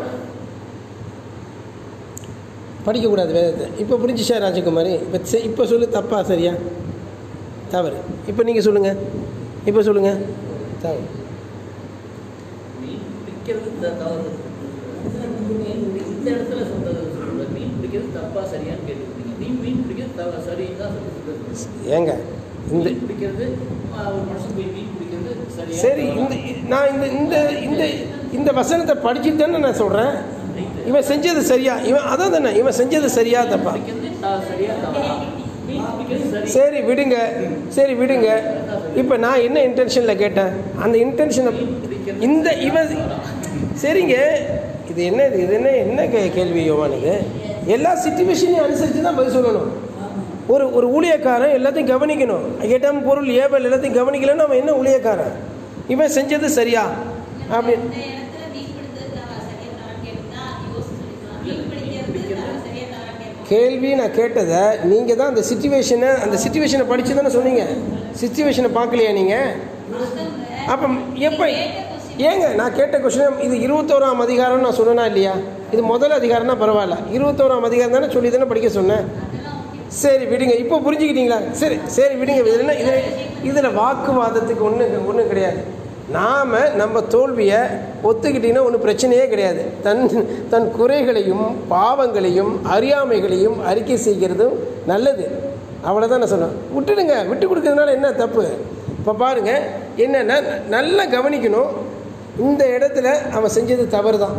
படிக்கக்கூடாது வேதத்தை இப்போ புரிஞ்சிச்சா ராஜகுமாரி இப்போ செ- இப்போ சொல்லு தப்பா சரியா தவறு இப்போ நீங்கள் சொல்லுங்கள் இப்போ சொல்லுங்கள் தவறு மீன் பிடிக்கிறது த- தவறு இந்த இடத்துல சொல்றது சொல்றது மீன் பிடிக்கிறது தப்பா சரியான்னு கேட்டுருக்கீங்க நீ மீன் பிடிக்கிறது தவ சரின்னு தான் சொல்லி சொல்றது ஏங்க இந்த மீன் பிடிக்கிறது ஆ, ஒரு மனுஷன் போய் மீன் பிடிக்கிறது சரியா சரி இந்த நான் இந்த இந்த இந்த இந்த வசனத்தை படிச்சுட்டு தானே நான் சொல்கிறேன் இவன் செஞ்சது சரியா இவன் அதான் தானே இவன் செஞ்சது சரியா தப்பா பிடிக்கிறது நான் சரியா தவறா மீன் பிடிக்கிறது சரி சரி விடுங்க சரி விடுங்க இப்போ நான் என்ன இன்டென்ஷனில் கேட்டேன் அந்த இன்டென்ஷனை இந்த இவன் சரிங்க இது என்ன இது இது என்ன என்ன கே கேள்வி யோவான் இது எல்லா சுச்சுவேஷனையும் அனுசரித்து தான் பதில் சொல்லணும் ஒரு ஒரு ஊழியக்காரன் எல்லாத்தையும் கவனிக்கணும் இடம் பொருள் ஏவல் எல்லாத்தையும் கவனிக்கலன்னா அவன் என்ன ஊழியக்காரன் இவன் செஞ்சது சரியா அப்படின்னு இந்த இடத்துல மீன் பிடித்தது தவறா, சரியா தவறான்னு கேட்டா யோசிச்சு சொல்லிக்கலாம். மீன் பிடிக்கிறது தவறா, சரியா தவறான்னு கேட்போம். கேள்வி நான் கேட்டதை நீங்கள் தான் அந்த சுச்சுவேஷனை அந்த சுச்சுவேஷனை படித்து தானே சொன்னீங்க சுச்சுவேஷனை பார்க்கலையா நீங்கள் மத்தவங்க அப்போ எப்போ கேட்ட question ஏங்க நான் கேட்ட கொஸ்டின் இது இருபத்தோராம் அதிகாரம் நான் சொன்னேனா இல்லையா இது முதல் அதிகாரம்னா பரவாயில்ல இருபத்தோராம் அதிகாரம் தானே சொல்லி தானே படிக்க சொன்னேன் அதெல்லாம் okay. சரி விடுங்க இப்போ புரிஞ்சுக்கிட்டீங்களா சரி சரி விடுங்க இதில் என்ன இதில் இதில் வாக்குவாதத்துக்கு ஒன்றும் ஒன்றும் கிடையாது நாம் நம்ம தோல்வியை ஒத்துக்கிட்டீங்கன்னா ஒன்றும் பிரச்சனையே கிடையாது தன் தன் குறைகளையும் பாவங்களையும் அறியாமைகளையும் அறிக்கை செய்கிறதும் நல்லது அவ்வளோதான் நான் சொன்னேன் விட்டுடுங்க விட்டு கொடுக்கறதுனால என்ன தப்பு இப்போ பாருங்கள் என்னென்னா நல்லா கவனிக்கணும் இந்த இடத்துல அவன் செஞ்சது தவறு தான்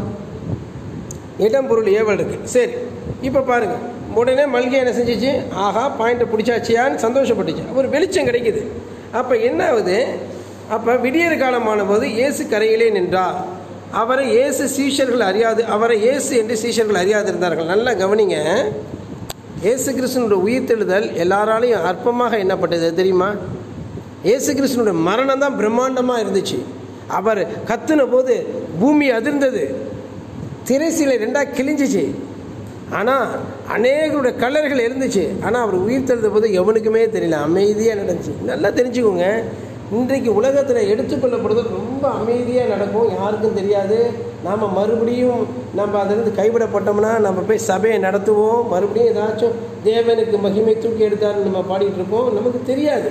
இடம் பொருள் ஏவல் இருக்கு சரி இப்போ பாருங்க உடனே மல்கை என்ன செஞ்சிச்சு ஆஹா பாயிண்ட்டை பிடிச்சாச்சியான்னு சந்தோஷப்பட்டுச்சு ஒரு வெளிச்சம் கிடைக்குது அப்போ என்ன ஆகுது அப்போ விடியற் காலமான போது இயேசு கரையிலே நின்றார் அவரை இயேசு சீஷர்கள் அறியாது அவரை இயேசு என்று சீஷர்கள் அறியாது இருந்தார்கள் நல்லா கவனிங்க இயேசு கிறிஸ்துனுடைய உயிர்த்தெழுதல் எல்லாராலையும் அற்பமாக எண்ணப்பட்டது தெரியுமா இயேசு கிறிஸ்துனுடைய மரணம் தான் பிரம்மாண்டமாக இருந்துச்சு அவர் கத்துன போது பூமி அதிர்ந்தது திரைசீலை ரெண்டாக கிழிஞ்சிச்சு ஆனால் அநேகருடைய கலர்கள் இருந்துச்சு ஆனால் அவர் உயிர் தெழுந்த போது எவனுக்குமே தெரியல அமைதியாக நடந்துச்சு நல்லா தெரிஞ்சுக்கோங்க இன்றைக்கு உலகத்தில் எடுத்துக்கொள்ளப்படுறது ரொம்ப அமைதியாக நடக்கும் யாருக்கும் தெரியாது நாம் மறுபடியும் நம்ம அதிலிருந்து கைவிடப்பட்டோம்னா நம்ம போய் சபையை நடத்துவோம் மறுபடியும் ஏதாச்சும் தேவனுக்கு மகிமை தூக்கி எடுத்தாருன்னு நம்ம பாடிட்டு இருப்போம் நமக்கு தெரியாது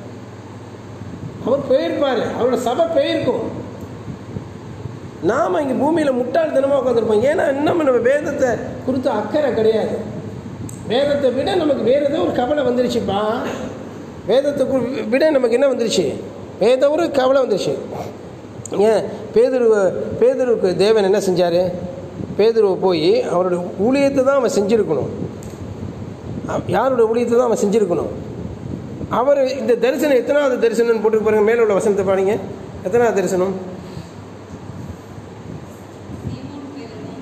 அவர் போயிருப்பார் அவரோட சபை போயிருக்கும் நாம் இங்கே பூமியில் முட்டாள்தனமாக உட்காந்துருப்போம் ஏன்னா இன்னும் நம்ம வேதத்தை குறித்து அக்கறை கிடையாது வேதத்தை விட நமக்கு வேறு ஏதோ ஒரு கவலை வந்துருச்சுப்பா வேதத்தை கு- விட நமக்கு என்ன வந்துருச்சு ஏதோ ஒரு கவலை வந்துருச்சு ஏன் பேதுரு பேதுருவுக்கு தேவன் என்ன செஞ்சார் பேதுருவை போய் அவருடைய ஊழியத்தை தான் அவன் செஞ்சுருக்கணும் அவ- யாருடைய ஊழியத்தை தான் அவன் செஞ்சுருக்கணும் அவர் இந்த தரிசனம் எத்தனாவது தரிசனம்னு போட்டு பாருங்க மேலே உள்ள வசனத்தை பாருங்க எத்தனாவது தரிசனம் சீமோன் பேதுருவும்,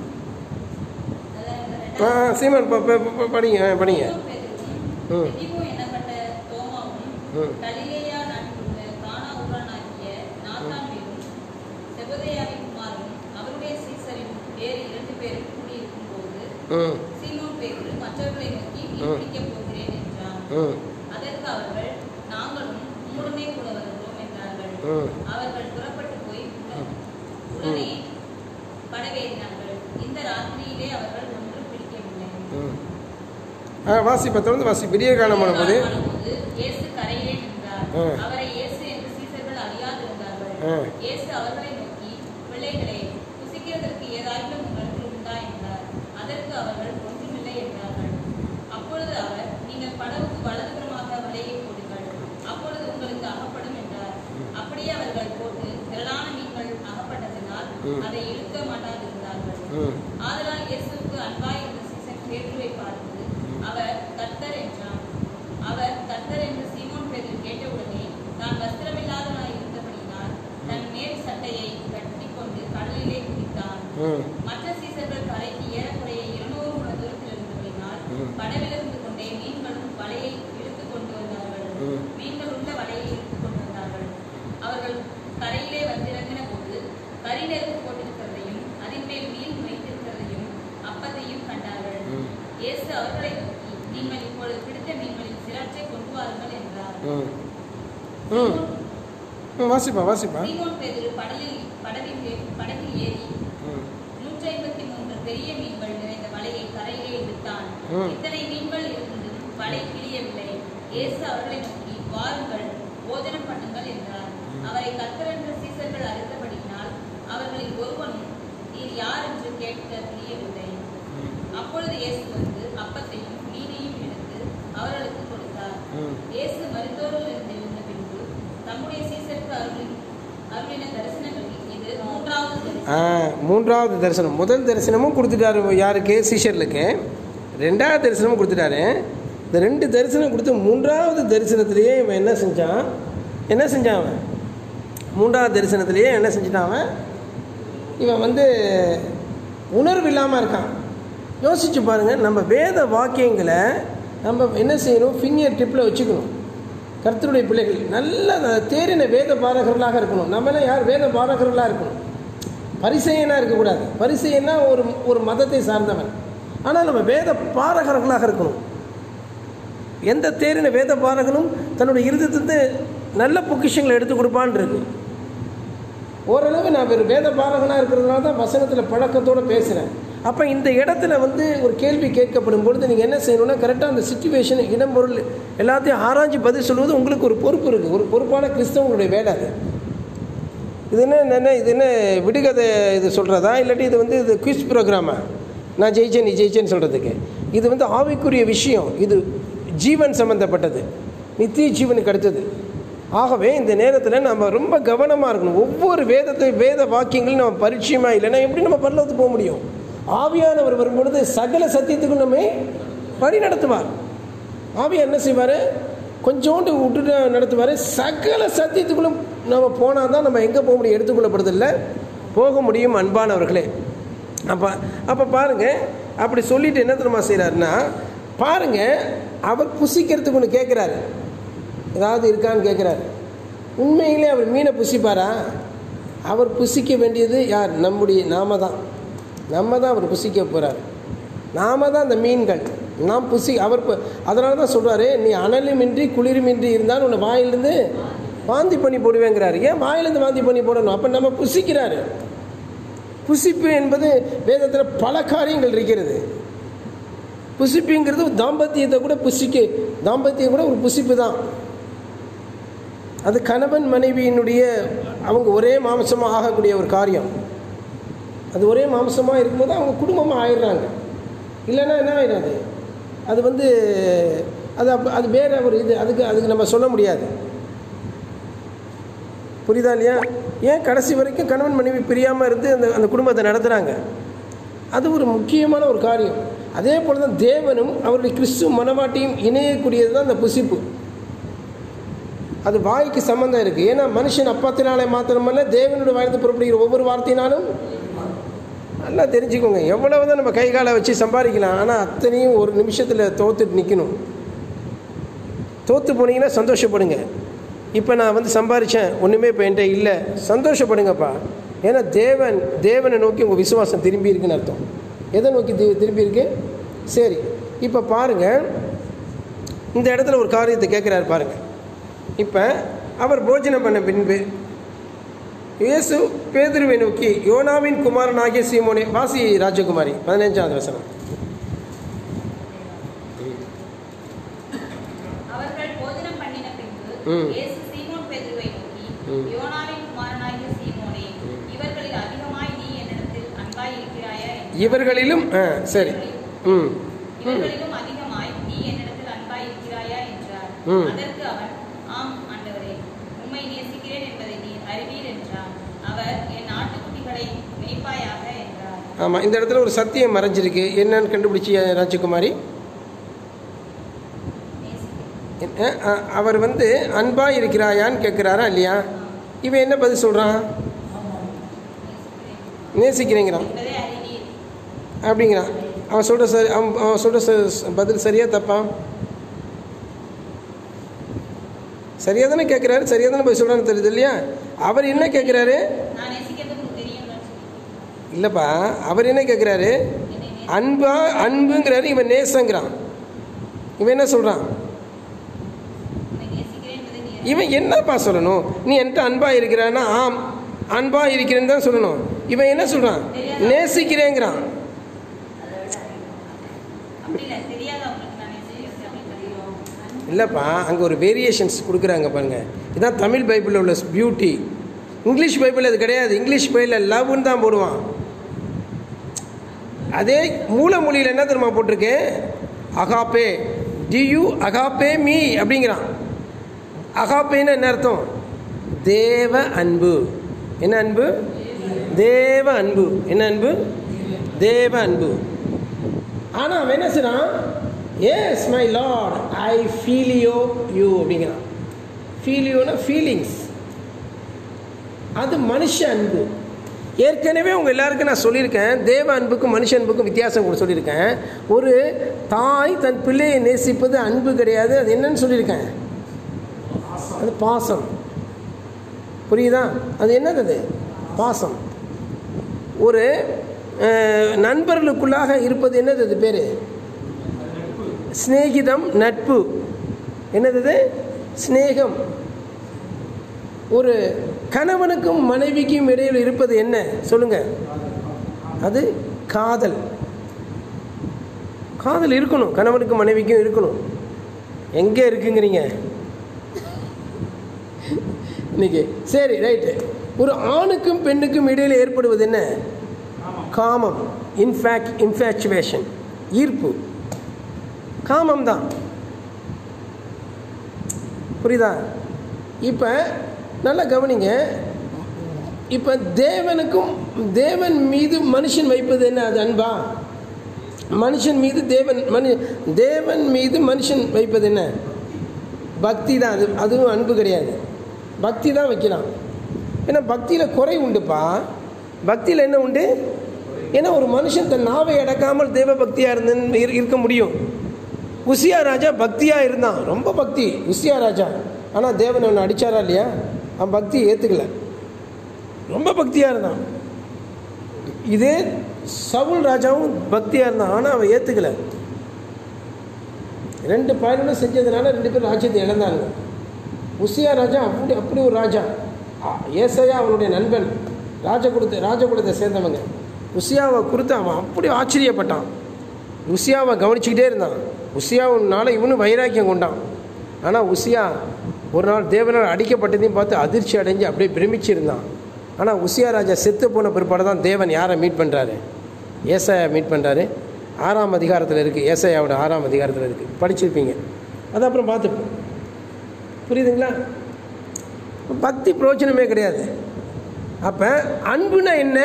அதாவது இந்த ஆ ரெண்டாவது சீமன் ப- ப- ப- படிங்க ஆ, படிங்க சீமோன் பேதுருவும், ம். திதிமு என்னப்பட்ட தோமாவும், ம். கலிலேயா நாட்டிலுள்ள கானா ஊரானாகிய நாத்தான்வேலும், செபதேயாவின் குமாரனும், அவருடைய சீசரிலும் வேறு இரண்டு பேரும் கூடியிருக்கும்போது, ம் சீமோன் பேதுரு மற்றவர்களை நோக்கி மீன் ம். பிடிக்கப் போகிறேன் என்றான். ம் அதற்கு அவர்கள் நாங்களும் உம்முடனே கூட வருகிறோம் என்றார்கள் ம். அவர்கள் புறப்பட்டு போய் உட- உடனே படவேறினார்கள் இந்த ராத்திரியிலே அவர்கள் ஒன்றும் பிடிக்கவில்லை ம் ஆ வாசிப்பா தொடர்ந்து வாசி விடிய காலமான போது காலமானபோது இயேசு கரையிலே நின்றார் ஆ. அவரை இயேசு என்று சீசர்கள் அறியாதிருந்தார்கள் ஆ. இயேசு அவர்களை நோக்கி பிள்ளைகளே புசிக்கிறதற்கு ஏதாயிலும் உங்களுக்கு உண்டா என்றார் அதற்கு அவர்கள் ஒன்றுமில்லை என்றார்கள் அப்பொழுது அவர் நீங்கள் படவுக்கு வலதுபுறமாக வலையை போடுங்கள் அப்பொழுது உங்களுக்கு அகப்படும் என்றார் அப்படியே அவர்கள் போட்டு திரளான மீன்கள் அகப்பட்டதினால் ம். அதை இழுக்க மாட்டாதிருந்தார்கள் ம் ஆதலால் இயேசுவுக்கு அன்பாய் இருந்த சீசன் பேதுருவை பார்த்து அவர் கர்த்தர் என்றான் அவர் கர்த்தர் என்று சீமோன் பேதுரு கேட்டவுடனே தான் வஸ்திரமில்லாதவனாய் இருந்தபடியினால் தன் மேல் சட்டையை கட்டிக்கொண்டு கடலிலே குதித்தான் ம் மற்ற சீசர்கள் கரைக்கு ஏறக்குறைய இருநூறு முழ தூரத்தில் இருந்தபடியினால் ம். படவிலிருந்து கொண்டே மீன்களும் வலையை இழுத்துக் கொண்டு வந்தார்கள் ம். மீன்கள் உள்ள வலையை இழுத்துக் கொண்டு வந்தார்கள் அவர்கள் கரையிலே வந்திறங்கின போது கரி நெருப்பு போட்டிருக்கிறதையும் அதின் மேல் மீன் வைத்திருக்கிறதையும் அப்பத்தையும் கண்டார்கள் ம். இயேசு அவர்களை நோக்கி நீங்கள் இப்பொழுது பிடித்த மீன்களில் சிலற்றை கொண்டு வாருங்கள் என்றார் ம் ம் ம் வாசிப்பா வாசிப்பா சீமோன் பேதுரு படலில் படவில் ஏ- படகில் ஏறி ம் நூற்றி ஐம்பத்தி மூன்று பெரிய மீன்கள் நிறைந்த வலையை கரையிலே இழுத்தான் ம். இத்தனை மீன்கள் இருந்தும் வலை கிழியவில்லை இயேசு அவர்களை நோக்கி வாருங்கள் போஜனம் பண்ணுங்கள் என்றார் அவரை கர்த்தர் என்ற சீசர்கள் அறிந்தபடியினால் அவர்களில் ஒருவனும் நீர் யார் என்று கேட்க துணியவில்லை அப்பொழுது இயேசு வந்து அப்பத்தையும் மீனையும் எடுத்து அவர்களுக்கு கொடுத்தார் ம் இயேசு மருத்துவரில் இருந்த ஆ, மூன்றாவது தரிசனம் முதல் தரிசனமும் கொடுத்துட்டாரு யாருக்கு சீஷர்களுக்கு ரெண்டாவது தரிசனமும் கொடுத்துட்டாரு இந்த ரெண்டு தரிசனம் கொடுத்து மூன்றாவது தரிசனத்திலேயே இவன் என்ன செஞ்சான் என்ன செஞ்சான் அவன் மூன்றாவது தரிசனத்திலேயே என்ன செஞ்சிட்டான் அவன் இவன் வந்து உணர்வு இல்லாமல் இருக்கான் யோசிச்சு பாருங்கள் நம்ம வேத வாக்கியங்களை நம்ம என்ன செய்யணும் ஃபிங்கர் டிப்பில் வச்சுக்கணும் கர்த்தருடைய பிள்ளைகள் நல்ல தேறின வேத பாரகர்களாக இருக்கணும் நம்மளாம் யார் வேத பாரகர்களாக இருக்கணும் பரிசெயனாக இருக்கக்கூடாது பரிசெயனா ஒரு ஒரு மதத்தை சார்ந்தவன் ஆனால் நம்ம வேத பாரகர்களாக இருக்கணும் எந்த தேறின வேத பாரகனும் தன்னுடைய இருதயத்திலிருந்து நல்ல பொக்கிஷங்களை எடுத்து கொடுப்பான்னு இருக்கு ஓரளவு நான் ஒரு வேத பாரகனாக இருக்கிறதுனால தான் வசனத்தில் பழக்கத்தோடு பேசுகிறேன் அப்போ இந்த இடத்துல வந்து ஒரு கேள்வி கேட்கப்படும் பொழுது நீங்கள் என்ன செய்யணும்னா கரெக்டாக அந்த சுச்சுவேஷன் இடம் பொருள் எல்லாத்தையும் ஆராய்ச்சி பதில் சொல்வது உங்களுக்கு ஒரு பொறுப்பு இருக்குது ஒரு பொறுப்பான கிறிஸ்தவங்களுடைய வேலை அது இது என்ன என்ன இது என்ன விடுகதை இது சொல்கிறதா இல்லாட்டி இது வந்து இது குவிஸ் ப்ரோக்ராமா நான் ஜெயிச்சேன் நீ ஜெயிச்சேன்னு சொல்கிறதுக்கு இது வந்து ஆவிக்குரிய விஷயம் இது ஜீவன் சம்மந்தப்பட்டது நித்திய ஜீவனுக்கு அடுத்தது ஆகவே இந்த நேரத்தில் நம்ம ரொம்ப கவனமாக இருக்கணும் ஒவ்வொரு வேதத்தை வேத வாக்கியங்களும் நம்ம பரிச்சயமாக இல்லைன்னா எப்படி நம்ம பரலோகத்துக்கு போக முடியும் ஆவியானவர் வரும்பொழுது சகல சத்தியத்துக்கும் நம்மை வழி நடத்துவார் ஆவியா என்ன செய்வார் கொஞ்சோண்டு விட்டுட்டு நடத்துவார் சகல சத்தியத்துக்குள்ளும் நம்ம போனால் தான் நம்ம எங்கே போக முடியும் எடுத்துக்கொள்ளப்படுறதில்ல போக முடியும் அன்பானவர்களே அப்போ அப்போ பாருங்கள் அப்படி சொல்லிட்டு என்ன தெரியுமா செய்கிறாருன்னா பாருங்கள் அவர் புசிக்கிறதுக்கு ஒன்று கேட்குறாரு ஏதாவது இருக்கான்னு கேட்குறாரு உண்மையிலே அவர் மீனை புசிப்பாரா அவர் புசிக்க வேண்டியது யார் நம்முடைய நாம தான் நம்ம தான் அவர் புசிக்க போகிறார் நாம தான் அந்த மீன்கள் நாம் புசி அவர் அதனால தான் சொல்கிறாரு நீ அனலுமின்றி குளிருமின்றி இருந்தால் உன்னை வாயிலிருந்து வாந்தி பண்ணி போடுவேங்கிறாரு ஏன் வாயிலிருந்து வாந்தி பண்ணி போடணும் அப்போ நம்ம புசிக்கிறாரு புசிப்பு என்பது வேதத்தில் பல காரியங்கள் இருக்கிறது புசிப்புங்கிறது தாம்பத்தியத்தை கூட புசிக்க தாம்பத்தியம் கூட ஒரு புசிப்பு தான் அது கணவன் மனைவியினுடைய அவங்க ஒரே மாம்சமாக ஆகக்கூடிய ஒரு காரியம் அது ஒரே மாம்சமாக இருக்கும்போது அவங்க குடும்பமாக ஆயிடுறாங்க இல்லைன்னா என்ன ஆயிடும் அது அது வந்து அது அப் அது வேற ஒரு இது அதுக்கு அதுக்கு நம்ம சொல்ல முடியாது புரியுதா இல்லையா ஏன் கடைசி வரைக்கும் கணவன் மனைவி பிரியாமல் இருந்து அந்த அந்த குடும்பத்தை நடத்துகிறாங்க அது ஒரு முக்கியமான ஒரு காரியம் அதே போல் தான் தேவனும் அவருடைய கிறிஸ்துவ மனவாட்டியும் இணையக்கூடியது தான் அந்த புசிப்பு அது வாய்க்கு சம்மந்தம் இருக்குது ஏன்னா மனுஷன் அப்பத்தினாலே மாத்திரமல்ல தேவனோட வாய்ந்து புறப்படுகிற ஒவ்வொரு வார்த்தையினாலும் நல்லா தெரிஞ்சுக்கோங்க எவ்வளவு தான் நம்ம கை காலை வச்சு சம்பாதிக்கலாம் ஆனால் அத்தனையும் ஒரு நிமிஷத்தில் தோத்துட்டு நிற்கணும் தோற்று போனீங்கன்னா சந்தோஷப்படுங்க இப்போ நான் வந்து சம்பாரித்தேன் ஒன்றுமே இப்போ என்கிட்ட இல்லை சந்தோஷப்படுங்கப்பா ஏன்னா தேவன் தேவனை நோக்கி உங்கள் விசுவாசம் திரும்பி இருக்குன்னு அர்த்தம் எதை நோக்கி தி- திரும்பி இருக்கு சரி இப்போ பாருங்கள் இந்த இடத்துல ஒரு காரியத்தை கேட்குறாரு பாருங்கள் இப்போ அவர் போஜனம் பண்ண பின்பு இயேசு பேதுருவை நோக்கி யோனாவின் குமாரன் ஆகிய சீமோனே வாசி ராஜகுமாரி பதினைஞ்சாவது வசனம் அவர்கள் போஜனம் பண்ணின பின்பு ம். இயேசு சீமோன் பேதுருவை நோக்கி ம். யோனாவின் குமாரனாகிய சீமோனே இவர்களில் அதிகமாய் நீ என்னிடத்தில் அன்பாய் இருக்கிறாயா என்றார். இவர்களிலும் ஆ சரி ம் ம் இவர்களிலும் அதிகமாய் நீ என்னிடத்தில் அன்பாய் இருக்கிறாயா என்றார் ம். அதற்கு அவன் ஆம் ஆண்டவரே உம்மை நேசிக்கிறேன் என்பதை நீ அறிவீர் என்றார் அவர் என் ஆட்டுக்குட்டிகளை மேய்ப்பாயாக என்றார் ஆமாம் இந்த இடத்துல ஒரு சத்தியம் மறைஞ்சிருக்கு என்னன்னு கண்டுபிடிச்சி ராஜகுமாரி நேசிக்கிறேன். அஹ், அஹ், அவர் வந்து அன்பா இருக்கிறாயான்னு கேட்குறாரா இல்லையா இவன் என்ன பதில் சொல்கிறான் நேசிக்கிறேங்கிறான் என்பதை அறிவீர் அப்படிங்கிறான் அவன் சொல்கிற சரி அவன் அவன் சொல்கிற ச- பதில் சரியா தப்பா சரியாக தானே கேட்குறாரு சரியாக தானே பதில் சொல்கிறான்னு தெரியுது இல்லையா அவர் என்ன கேட்குறாரு நான் நேசிக்கிறது உங்களுக்கு தெரியும் இல்லைப்பா அவர் என்ன கேட்குறாரு அன்பா அன்புங்கிறாரு இவன் நேசங்கிறான் இவன் என்ன சொல்கிறான் உம்மை நேசிக்கிறேன் என்பதை நீ இவன் என்னப்பா சொல்லணும் நீ என்கிட்ட அன்பா இருக்கிறான்னா ஆம் அன்பா இருக்கிறேன்னு தான் சொல்லணும் இவன் என்ன சொல்றான் நேசிக்கிறேங்கிறான் அப்படி இல்லை தெரியாத உங்களுக்கு நான் நேசிக்கிறது அப்படின்னு தெரியும் இல்லைப்பா அங்கே ஒரு வேரியேஷன்ஸ் கொடுக்குறாங்க பாருங்க இதான் தமிழ் பைபிளில் உள்ள பியூட்டி இங்கிலீஷ் பைபிள் அது கிடையாது இங்கிலீஷ் பைபிளில் லவ்னு தான் போடுவான் அதே மூல மொழியில் என்ன தெரியுமா போட்டிருக்கு அகாப்பே டியூ அகாப்பே மீ அப்படிங்கிறான் அகாப்பேன்னு என்ன அர்த்தம் தேவ அன்பு என்ன அன்பு தேவ அன்பு என்ன அன்பு தேவ அன்பு ஆனால் அவன் என்ன செய்றான் yes my lord I feel you you அப்படிங்கிறான் ஃபீல் யூனா ஃபீலிங்ஸ் அது மனுஷ அன்பு ஏற்கனவே உங்கள் எல்லாருக்கும் நான் சொல்லியிருக்கேன் தேவ அன்புக்கும் மனுஷ அன்புக்கும் வித்தியாசம் கூட சொல்லியிருக்கேன் ஒரு தாய் தன் பிள்ளையை நேசிப்பது அன்பு கிடையாது அது என்னன்னு சொல்லியிருக்கேன் அது பாசம் புரியுதா அது என்னது அது பாசம் ஒரு அஹ், நண்பர்களுக்குள்ளாக இருப்பது என்னது அது பேர் சிநேகிதம் நட்பு என்னது அது சிநேகம் ஒரு கணவனுக்கும் மனைவிக்கும் இடையில் இருப்பது என்ன சொல்லுங்க அது காதல் காதல் இருக்கணும் கணவனுக்கும் மனைவிக்கும் இருக்கணும் எங்கே இருக்குங்கிறீங்க இன்னைக்கு சரி ரைட்டு ஒரு ஆணுக்கும் பெண்ணுக்கும் இடையில் ஏற்படுவது என்ன காமம் இன்ஃபேக்ட் இன்ஃபேச்சுவேஷன் ஈர்ப்பு காமம் தான் புரியுதா இப்போ நல்லா கவனிங்க இப்போ தேவனுக்கும் தேவன் மீது மனுஷன் வைப்பது என்ன அது அன்பா மனுஷன் மீது தேவன் மனு தேவன் மீது மனுஷன் வைப்பது என்ன பக்தி தான் அது அதுவும் அன்பு கிடையாது பக்தி தான் வைக்கலாம் ஏன்னா பக்தியில் குறை உண்டுப்பா பக்தியில் என்ன உண்டு ஏன்னா ஒரு மனுஷன் தன் நாவை அடக்காமல் தேவ பக்தியாக இருந்து இருக்க முடியும் உசியா ராஜா பக்தியாக இருந்தான் ரொம்ப பக்தி உசியா ராஜா ஆனால் தேவன் அவனை அடித்தாரா இல்லையா அவன் பக்தியை ஏற்றுக்கல ரொம்ப பக்தியாக இருந்தான் இதே சவுல் ராஜாவும் பக்தியாக இருந்தான் ஆனால் அவன் ஏற்றுக்கல ரெண்டு பயனும் செஞ்சதுனால ரெண்டு பேரும் ராஜ்யத்தை இழந்தாங்க உசியா ராஜா அப்படி அப்படி ஒரு ராஜா ஆ, ஏசாயா அவனுடைய நண்பன் ராஜகுலத்தை ராஜகுலத்தை சேர்ந்தவங்க உசியாவை குறித்து அவன் அப்படி ஆச்சரியப்பட்டான் உசியாவை கவனிச்சுக்கிட்டே இருந்தான் உசியாவுனால இவனும் வைராக்கியம் கொண்டான் ஆனால் உசியா ஒரு நாள் தேவனால் அடிக்கப்பட்டதையும் பார்த்து அதிர்ச்சி அடைஞ்சு அப்படியே பிரமிச்சிருந்தான் ஆனால் உசியா ராஜா செத்து போன பிற்பாடு தான் தேவன் யாரை மீட் பண்ணுறாரு ஏசாயா மீட் பண்ணுறாரு ஆறாம் அதிகாரத்தில் இருக்குது ஏசாயாவோட ஆறாம் அதிகாரத்தில் இருக்குது படிச்சிருப்பீங்க அது அப்புறம் பார்த்துப்போம் புரியுதுங்களா பக்தி பிரயோஜனமே கிடையாது அப்போ அன்புனா என்ன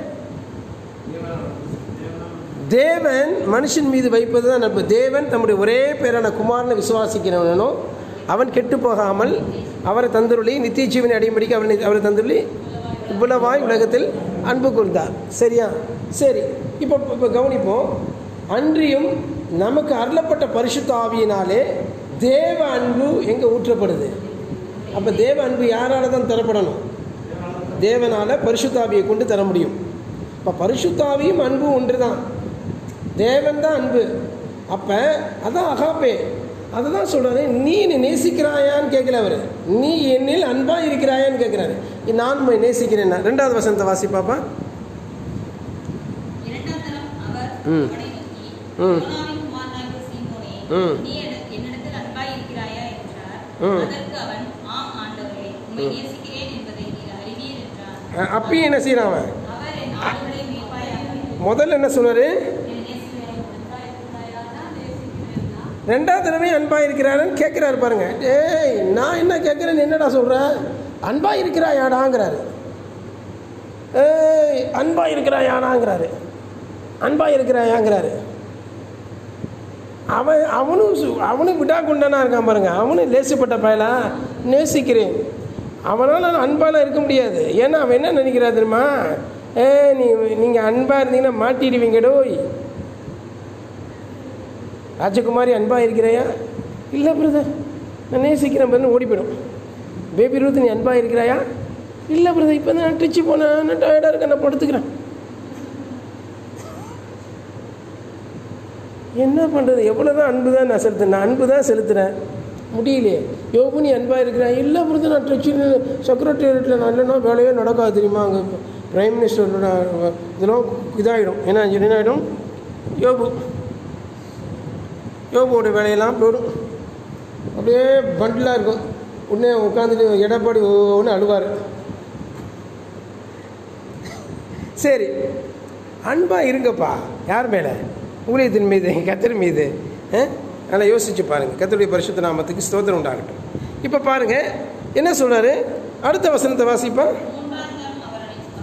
தேவன் மனுஷன் மீது வைப்பது தான் நட்பு தேவன் தம்முடைய ஒரே பேரான குமாரனை விசுவாசிக்கிறவனோ அவன் கெட்டு போகாமல் அவரை தந்துருளி நித்திய ஜீவனை அடையும்படிக்கு அவனை அவரை தந்துருளி இவ்வளவாய் உலகத்தில் அன்பு கூர்ந்தார் சரியா சரி இப்போ இப்போ கவனிப்போம் அன்றியும் நமக்கு அருளப்பட்ட பரிசுத்த ஆவியினாலே தேவ அன்பு எங்கே ஊற்றப்படுது அப்போ தேவ அன்பு யாரால தான் தரப்படணும் தேவனால் பரிசுத்தாவியை கொண்டு தர முடியும் இப்போ பரிசுத்தாவியும் அன்பும் ஒன்று தான் தேவன் தான் அன்பு அப்போ அதான் அகாப்பே அதை தான் சொல்கிறாரு நீ என்னை நேசிக்கிறாயான்னு கேட்கல அவர் நீ என்னில் அன்பாக இருக்கிறாயான்னு கேட்குறாரு நான் உம்மை நேசிக்கிறேன் ரெண்டாவது வசனத்தை வாசி பாப்பா இரண்டாம் தரம் அவர் ம். அவனை நோக்கி, ம். யோனாவின் குமாரனாகிய சீமோனே, ம். நீ என- என்னிடத்தில் அன்பாய் இருக்கிறாயா என்றார். ம். அதற்கு அவன், ஆம் ஆண்டவரே, உம்மை நேசிக்கிறேன் என்பதை நீர் அறிவீர் என்றான். அஹ் அப்பயும் என்ன செய்கிறான் அவன் அவர் என் ஆடுகளை மேய்ப்பாயாக முதல்ல என்ன சொன்னார் என்னை நேசிக்கிறாய், அன்பாய் இருக்கிறாயான்னா நேசிக்கிறேன்னா? ரெண்டாவது தடவை அன்பாக இருக்கிறாருன்னு கேட்குறாரு பாருங்க ஏய் நான் என்ன கேட்குறேன்னு என்னடா சொல்கிறேன் அன்பாக இருக்கிறாயாடாங்கிறாரு ஏய் அன்பாக இருக்கிறாயாடாங்கிறாரு அன்பாக இருக்கிறாயாங்கிறாரு அவன் அவனும் சு- அவனும் விடா கொண்டானா இருக்கான் பாருங்க அவனும் லேசுப்பட்ட பயலா நேசிக்கிறேன் அவனால் நான் அன்பாலாம் இருக்க முடியாது ஏன்னா அவன் என்ன நினைக்கிறா தெரியுமா ஏ நீ நீங்கள் அன்பாக இருந்தீங்கன்னா மாட்டிடுவீங்கடோய் ராஜகுமாரி அன்பாக இருக்கிறாயா இல்லை பிரதர் நான் நேசிக்கிறேன் பிரதர் ஓடி போயிடும் பேபி ரூத் நீ அன்பாக இருக்கிறாயா இல்லை பிரதர் இப்போ நான் ட்ரிச்சு போனேன் நான் டயர்டாக இருக்கேன் நான் படுத்துக்கிறேன் என்ன பண்ணுறது எவ்வளோ தான் அன்பு தான் நான் செலுத்துறேன் நான் அன்பு தான் செலுத்துகிறேன் முடியலையே யோபு நீ அன்பாக இருக்கிறேன் இல்லை பிரதர் நான் ட்ரிச்சு செக்ரட்டரியேட்டில் நான் இல்லைன்னா வேலையே நடக்காது தெரியுமா அங்கே பிரைம் மினிஸ்டரோட இதெல்லாம் இதாகிடும் என்ன என்ன ஆகிடும் யோபு யோபுவோட வேலையெல்லாம் போயிடும் அப்படியே பண்டிலாக இருக்கும் உடனே உட்காந்துட்டு எடப்பாடி ஒன்று அழுவார் சரி அன்பாக இருங்கப்பா யார் மேலே ஊழியத்தின் மீது கத்தர் மீது ஆ? நல்லா யோசிச்சு பாருங்கள் கத்தருடைய பரிசுத்த நாமத்துக்கு ஸ்தோத்திரம் உண்டாகட்டும் இப்போ பாருங்கள் என்ன சொல்கிறாரு அடுத்த வசனத்தை வாசிப்பா மூன்றாம் தரம் அவரை அவர் நோக்கி,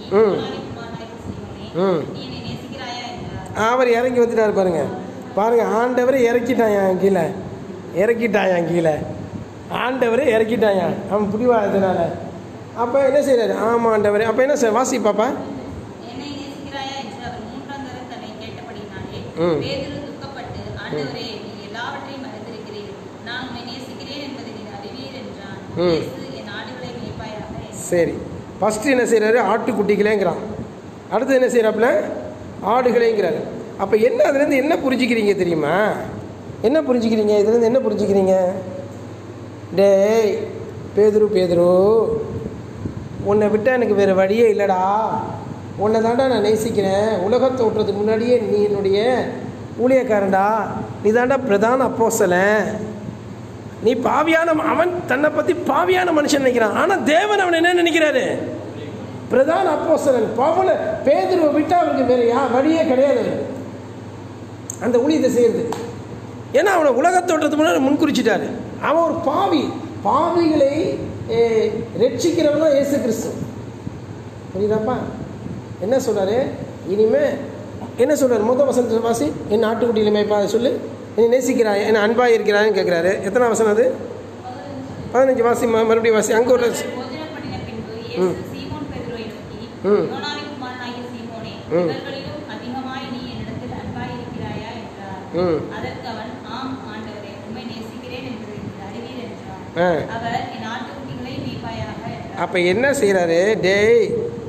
ம். யோனாவின் குமாரனாகிய சீமோனே, ம். நீ என்னை நேசிக்கிறாயா என்றார் அவர் இறங்கி வந்துட்டார் பாருங்க பாருங்க ஆண்டவரை இறக்கிட்டாயா கீழே இறக்கிட்டாயா கீழே ஆண்டவரை இறக்கிட்டாயா அவன் புடிவாதத்தினால அப்போ என்ன செய்றாரு ஆமாம் ஆண்டவரே அப்போ என்ன சார் வாசி பாப்பா என்னை நேசிக்கிறாயா என்று அவர் மூன்றாம் தரம் தன்னை கேட்டபடினாலே ம். பேதுரு துக்கப்பட்டு ஆண்டவரே நீ எல்லாவற்றையும் அறிந்திருக்கிறீர் நான் உன்னை நேசிக்கிறேன் என்பதை நீர் அறிவீர் என்றான் ம். இயேசு என் ஆடுகளை மேய்ப்பாயாக என்றார். சரி ஃபஸ்ட்டு என்ன செய்கிறாரு ஆட்டுக்குட்டிகளேங்கிறான் அடுத்து என்ன செய்கிறாப்புல ஆடுகளேங்கிறாரு அப்போ என்ன அதுலேருந்து என்ன புரிஞ்சுக்கிறீங்க தெரியுமா என்ன புரிஞ்சுக்கிறீங்க இதுலேருந்து என்ன புரிஞ்சுக்கிறீங்க டேய் பேதுரு பேதுரு உன்னை விட்டால் எனக்கு வேறு வழியே இல்லைடா உன்னை தாண்டா நான் நேசிக்கிறேன் உலகத்தை ஓட்டுறதுக்கு முன்னாடியே நீ என்னுடைய ஊழியக்காரன்டா நீ தாண்டா பிரதான அப்போஸ்தலன் நீ பாவியான ம- அவன் தன்னை பற்றி பாவியான மனுஷன் நினைக்கிறான் ஆனால் தேவன் அவன் என்ன நினைக்கிறாரு பிரதான அப்போஸ்தலன் பவுல பேதுருவை விட்டு அவருக்கு வேற யா வழியே கிடையாது அவருக்கு. அந்த ஊழியத்தை செய்யறது ஏன்னா அவனை உலகத்தோட்டத்துக்கு முன்னாடி முன்குறிச்சிட்டாரு அவன் ஒரு பாவி பாவிகளை eh, ரட்சிக்கிறவன் தான் இயேசு கிறிஸ்து புரியுதாப்பா என்ன சொல்றாரு இனிமே என்ன சொல்றாரு முதல் வசனத்தை வாசி என் ஆட்டுக்குட்டியில மேய்ப்பா சொல்லு நீ நேசிக்கிறாய் என்ன அன்பாக இருக்கிறான்னு கேட்குறாரு எத்தனை வசனம் அது பதினஞ்சு வாசி ம- மறுபடியும் வாசி அங்கே ஒரு போஜனம் பண்ணின பின்பு இயேசு சீமோன் பேதுருவை நோக்கி ம். யோனாவின் குமாரனாகிய சீமோனே ம். இவர்களிலும் அதிகமாய் நீ என்னிடத்தில் அன்பாய் இருக்கிறாயா என்றார் ம் அதற்கு அவன் ஆம் ஆண்டவரே உம்மை நேசிக்கிறேன் என்று நீர் அறிவீர் என்றார் ஆ அவர் என் ஆட்டுக்குட்டிகளை மேய்ப்பாயாக என்றார் அப்போ என்ன செய்கிறாரு டேய்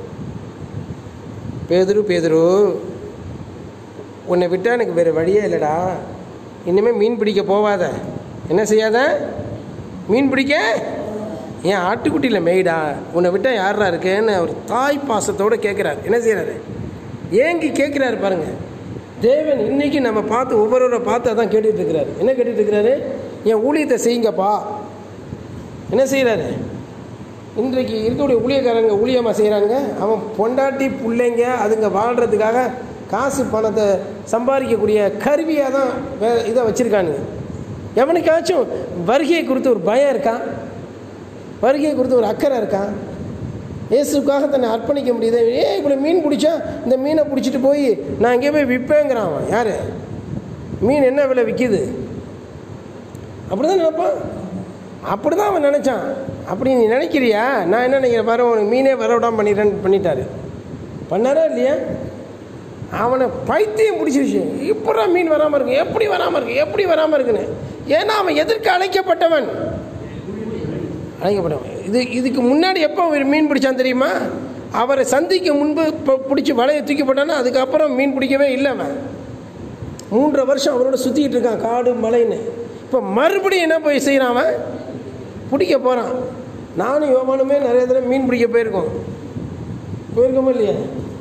பேதுரு பேதுரு உன்னை விட்டால் எனக்கு வேறு வழியே இல்லைடா இனிமேல் மீன் பிடிக்க போவாத என்ன செய்யாத மீன் பிடிக்க ஏன் ஆட்டுக்குட்டியில் மேய்டா உன்னை விட்டால் யாரா இருக்கேன்னு அவர் தாய் பாசத்தோடு கேட்குறாரு என்ன செய்கிறாரு ஏங்கி கேட்குறாரு பாருங்க தேவன் இன்னைக்கு நம்ம பார்த்து ஒவ்வொருவரை பார்த்து அதான் கேட்டுட்டு இருக்கிறாரு என்ன கேட்டுட்டு இருக்கிறாரு என் ஊழியத்தை செய்யுங்கப்பா என்ன செய்கிறாரு இன்றைக்கு இருக்கக்கூடிய ஊழியக்காரங்க ஊழியமாக செய்கிறாங்க அவன் பொண்டாட்டி பிள்ளைங்க அதுங்க வாழ்கிறதுக்காக காசு பணத்தை சம்பாதிக்கக்கூடிய கருவியாக தான் வே இதை வச்சுருக்கானுங்க எவனுக்காச்சும் வருகையை குறித்து ஒரு பயம் இருக்கான் வருகையை குறித்து ஒரு அக்கறை இருக்கான் இயேசுக்காக தன்னை அர்ப்பணிக்க முடியுது ஏ இவ்வளோ மீன் பிடிச்சா இந்த மீனை பிடிச்சிட்டு போய் நான் எங்கேயோ போய் விற்பேங்கிறான் அவன் யார் மீன் என்ன விலை விற்கிது அப்படி தான் நினைப்பான் அப்படி தான் அவன் நினச்சான் அப்படி நீ நினைக்கிறியா நான் என்ன நினைக்கிறேன் பாரு உனக்கு மீனே வர விடாம பண்ணிடுறேன்னு பண்ணிட்டாரு பண்ணாரா இல்லையா அவனை பைத்தியம் பிடிச்சிருச்சு இப்படா மீன் வராமல் இருக்கு எப்படி வராமல் இருக்கு எப்படி வராமல் இருக்குன்னு ஏன்னா அவன் எதற்கு அழைக்கப்பட்டவன் அழைக்கப்பட்டவன் இது இதுக்கு முன்னாடி எப்போ அவர் மீன் பிடிச்சான் தெரியுமா அவரை சந்திக்க முன்பு ப- பிடிச்சி வலையை தூக்கி போட்டான்னா அதுக்கப்புறம் மீன் பிடிக்கவே இல்லை அவன் மூன்றரை வருஷம் அவரோட சுற்றிக்கிட்டு இருக்கான் காடு மலைன்னு இப்போ மறுபடியும் என்ன போய் செய்கிறான் அவன் பிடிக்க போகிறான் நானும் யோவானுமே நிறைய தடவை மீன் பிடிக்க போயிருக்கோம் போயிருக்கோமா இல்லையா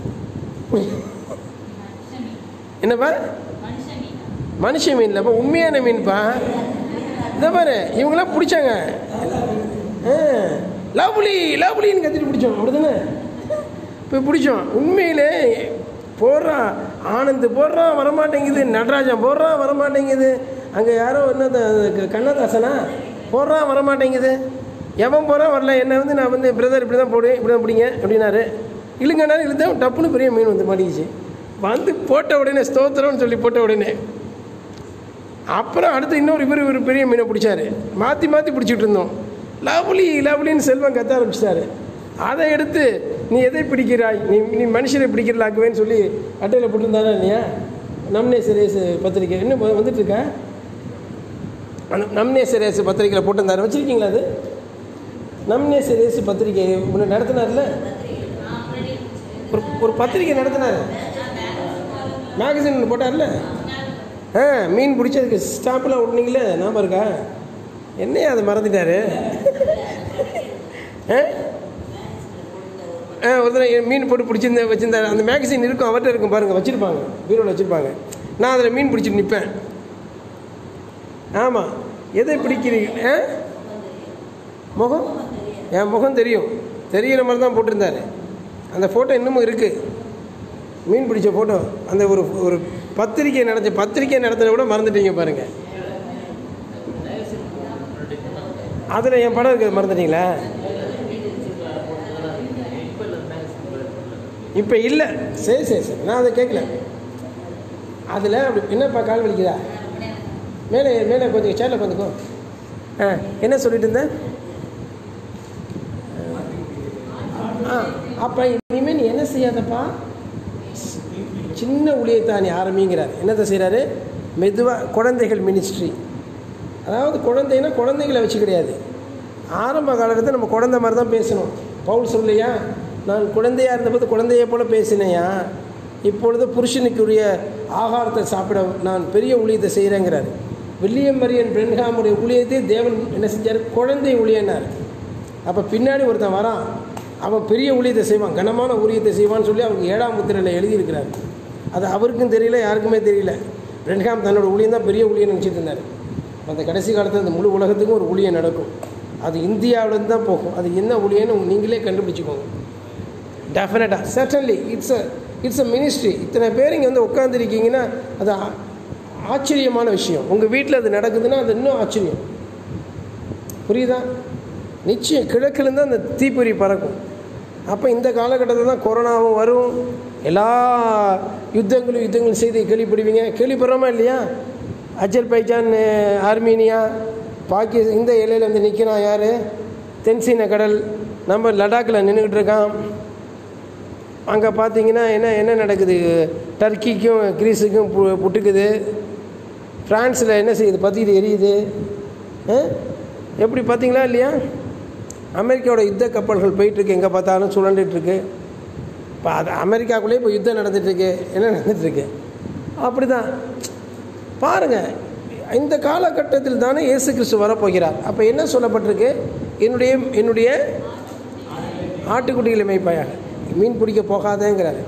மனுஷ மீன் என்னப்பா மனுஷ மீன் மனுஷ மீன் இல்லைப்பா உண்மையான மீன்ப்பா இதை பாரு இவங்களாம் பிடிச்சாங்க ஆ லவ்லி லவ்லின்னு கத்திட்டு பிடிச்சோம் அப்படிதானே போய் பிடிச்சோம் உண்மையிலே போடுறான் ஆனந்த் போடுறான் வரமாட்டேங்குது நடராஜன் போடுறான் வரமாட்டேங்குது அங்கே யாரோ என்ன கண்ணதாசனா போடுறான் வரமாட்டேங்குது எவன் போகிறான் வரல என்னை வந்து நான் வந்து பிரதர் இப்படி தான் போடுவேன் இப்படி தான் பிடிங்க அப்படின்னாரு இழுங்கனாலும் இழுத்தேன் டப்புன்னு பெரிய மீன் வந்து மாட்டிக்கிச்சு வந்து போட்ட உடனே ஸ்தோத்திரம்னு சொல்லி போட்ட உடனே அப்புறம் அடுத்து இன்னொரு இவர் ஒரு பெரிய மீனை பிடிச்சாரு மாற்றி மாற்றி பிடிச்சிட்டு இருந்தோம் லவ்லி லவ்லின்னு செல்வம் கத்த ஆரம்பிச்சிட்டாரு அதை எடுத்து நீ எதை பிடிக்கிறாய் நீ நீ மனுஷனை பிடிக்கிறலாக்குவேன்னு சொல்லி அட்டையில் போட்டிருந்தாரா இல்லையா நம்னே சிரேசு பத்திரிக்கை இன்னும் வ- வந்துட்டு இருக்கா அந்த நம்னே சிரேசு பத்திரிக்கையில் போட்டிருந்தாரு வச்சுருக்கீங்களா அது நம்னே சிரேசு பத்திரிக்கை ஒன்று நடத்தினார்ல ஒரு ஒரு பத்திரிக்கை நடத்தினார் மேகசின் ஒன்று போட்டார்ல ஆ மீன் பிடிச்சதுக்கு ஸ்டாப்பில் விட்னீங்களே ஞாபகம் இருக்கா என்னையா அதை மறந்துட்டாரு ஆ ஆ ஒரு தடவை மீன் போட்டு பிடிச்சிருந்த வச்சிருந்தாரு அந்த மேகசின் இருக்கும் அவர்கிட்ட இருக்கும் பாருங்கள் வச்சுருப்பாங்க பீரோவில் வச்சுருப்பாங்க நான் அதில் மீன் பிடிச்சிட்டு நிற்பேன் ஆமாம் எதை பிடிக்கிறீங்க ஆ முகம் என் முகம் தெரியும் தெரியிற மாதிரி தான் போட்டிருந்தாரு அந்த ஃபோட்டோ இன்னமும் இருக்குது மீன் பிடிச்ச ஃபோட்டோ அந்த ஒரு ஒரு பத்திரிக்கை நடத்த பத்திரிக்கை நடத்தின கூட மறந்துட்டீங்க பாருங்க அதில் என் படம் இருக்கிறது மறந்துட்டீங்களா இப்போ இல்லை சரி சரி சரி நான் அதை கேட்கல அதில் அப்படி என்னப்பா கால் வலிக்குதா மேலே மேலே கொஞ்சம் சேரில் கொஞ்சம் ஆ என்ன சொல்லிட்டு இருந்தேன் ஆ அப்போ இனிமேல் நீ என்ன செய்யாதப்பா சின்ன ஊழியத்தை நீ ஆரம்பிங்கிறார் என்னத்தை செய்கிறாரு மெதுவாக குழந்தைகள் மினிஸ்ட்ரி அதாவது குழந்தைன்னா குழந்தைகளை வச்சு கிடையாது ஆரம்ப காலகட்டத்தில் நம்ம குழந்தை மாதிரி தான் பேசணும் பவுல் சொல்லையா நான் குழந்தையாக இருந்தபோது குழந்தையை போல பேசினேயா இப்பொழுது புருஷனுக்குரிய ஆகாரத்தை சாப்பிட நான் பெரிய ஊழியத்தை செய்கிறேங்கிறார் வில்லியம் மரியன் பிரென்ஹாமுடைய ஊழியத்தை தேவன் என்ன செஞ்சார் குழந்தை ஊழியனார் அப்போ பின்னாடி ஒருத்தன் வரான் அவன் பெரிய ஊழியத்தை செய்வான் கனமான ஊழியத்தை செய்வான்னு சொல்லி அவருக்கு ஏழாம் முத்திரையில் எழுதியிருக்கிறார் அது அவருக்கும் தெரியல யாருக்குமே தெரியல பிரென்ஹாம் தன்னோட ஊழியம் தான் பெரிய ஊழியம் நினச்சிட்டு இருந்தார் அந்த கடைசி காலத்தில் அந்த முழு உலகத்துக்கும் ஒரு ஊழியம் நடக்கும் அது இந்தியாவிலேருந்து தான் போகும் அது என்ன ஊழியன்னு நீங்களே கண்டுபிடிச்சிக்கோங்க டெஃபினட்டாக certainly it's a it's a ministry இத்தனை பேர் இங்கே வந்து உட்காந்துருக்கீங்கன்னா அது ஆ- ஆச்சரியமான விஷயம் உங்கள் வீட்டில் அது நடக்குதுன்னா அது இன்னும் ஆச்சரியம் புரியுதா நிச்சயம் கிழக்குலேருந்து அந்த தீப்பொறி பறக்கும் அப்போ இந்த காலகட்டத்தில் தான் கொரோனாவும் வரும் எல்லா யுத்தங்களும் யுத்தங்களும் செய்தி கேள்விப்படுவீங்க கேள்விப்படுறோமா இல்லையா அஜர்பைஜான் ஆர்மீனியா பாகிஸ்தான் இந்த எல்லையில் வந்து நிற்கிறான் யார் தென்சீன கடல் நம்ம லடாக்கில் நின்றுக்கிட்டு இருக்கான் அங்கே பார்த்தீங்கன்னா என்ன என்ன நடக்குது டர்க்கிக்கும் கிரீஸுக்கும் பு புட்டுக்குது ஃப்ரான்ஸில் என்ன செய்யுது பற்றிட்டு எரியுது ஆ? எப்படி பார்த்தீங்களா இல்லையா அமெரிக்காவோட யுத்த கப்பல்கள் போயிட்டுருக்கு எங்கே பார்த்தாலும் சுழண்டுட்டு இருக்கு இப்போ அது அமெரிக்காக்குள்ளேயே இப்போ யுத்தம் நடந்துட்டுருக்கு என்ன நடந்துட்டுருக்கு அப்படி தான் பாருங்கள் இந்த காலகட்டத்தில் தானே இயேசு கிறிஸ்து வரப்போகிறார் அப்போ என்ன சொல்லப்பட்டிருக்கு என்னுடைய என்னுடைய ஆட்டுக்குட்டிகளை மேய்ப்பாயாக மீன் பிடிக்க போகாதேங்கிறாரு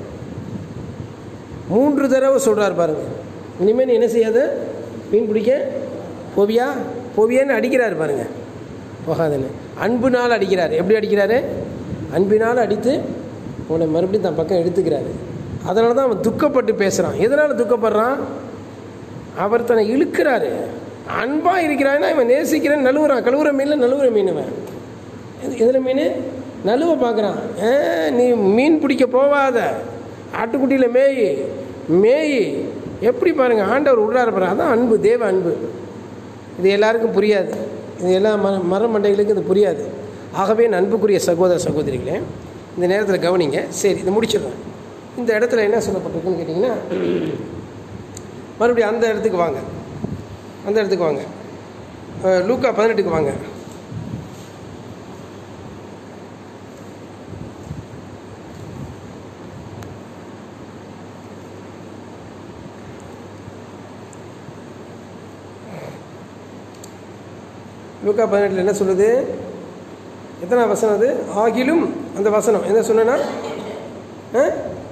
மூன்று தடவை சொல்கிறார் பாருங்க இனிமேல் நீ என்ன செய்யாத மீன் பிடிக்க போவியா போவியான்னு அடிக்கிறார் பாருங்க போகாதுன்னு அன்புனால் அடிக்கிறார் எப்படி அடிக்கிறாரு அன்பினால் அடித்து உன்னை மறுபடியும் தன் பக்கம் எடுத்துக்கிறாரு அதனால தான் அவன் துக்கப்பட்டு பேசுகிறான் எதனால் துக்கப்படுறான் அவர் தன்னை இழுக்கிறாரு அன்பாக இருக்கிறான்னா இவன் நேசிக்கிறேன் நழுவுறான் கழுவுற மீனில் நழுவுற மீனுவன் எதில் மீன் நழுவ பார்க்குறான் ஏ நீ மீன் பிடிக்க போவாத ஆட்டுக்குட்டியில் மேய் மேய் எப்படி பாருங்கள் ஆண்டவர் விடுறாரு பாருங்க அதான் அன்பு தேவ அன்பு இது எல்லாருக்கும் புரியாது இது எல்லா மர மர மண்டைகளுக்கும் இது புரியாது ஆகவே என் அன்புக்குரிய சகோதர சகோதரிகளே இந்த நேரத்தில் கவனிங்க சரி இது முடிச்சிடுறேன் இந்த இடத்துல என்ன சொல்லப்பட்டிருக்குன்னு கேட்டிங்கன்னா மறுபடியும் அந்த இடத்துக்கு வாங்க அந்த இடத்துக்கு வாங்க அஹ், லூக்கா பதினெட்டுக்கு வாங்க லூக்கா பதினெட்டில் என்ன சொல்லுது எத்தனை வசனம் அது ஆகிலும் அந்த வசனம் என்ன சொன்னேன்னா ஆ?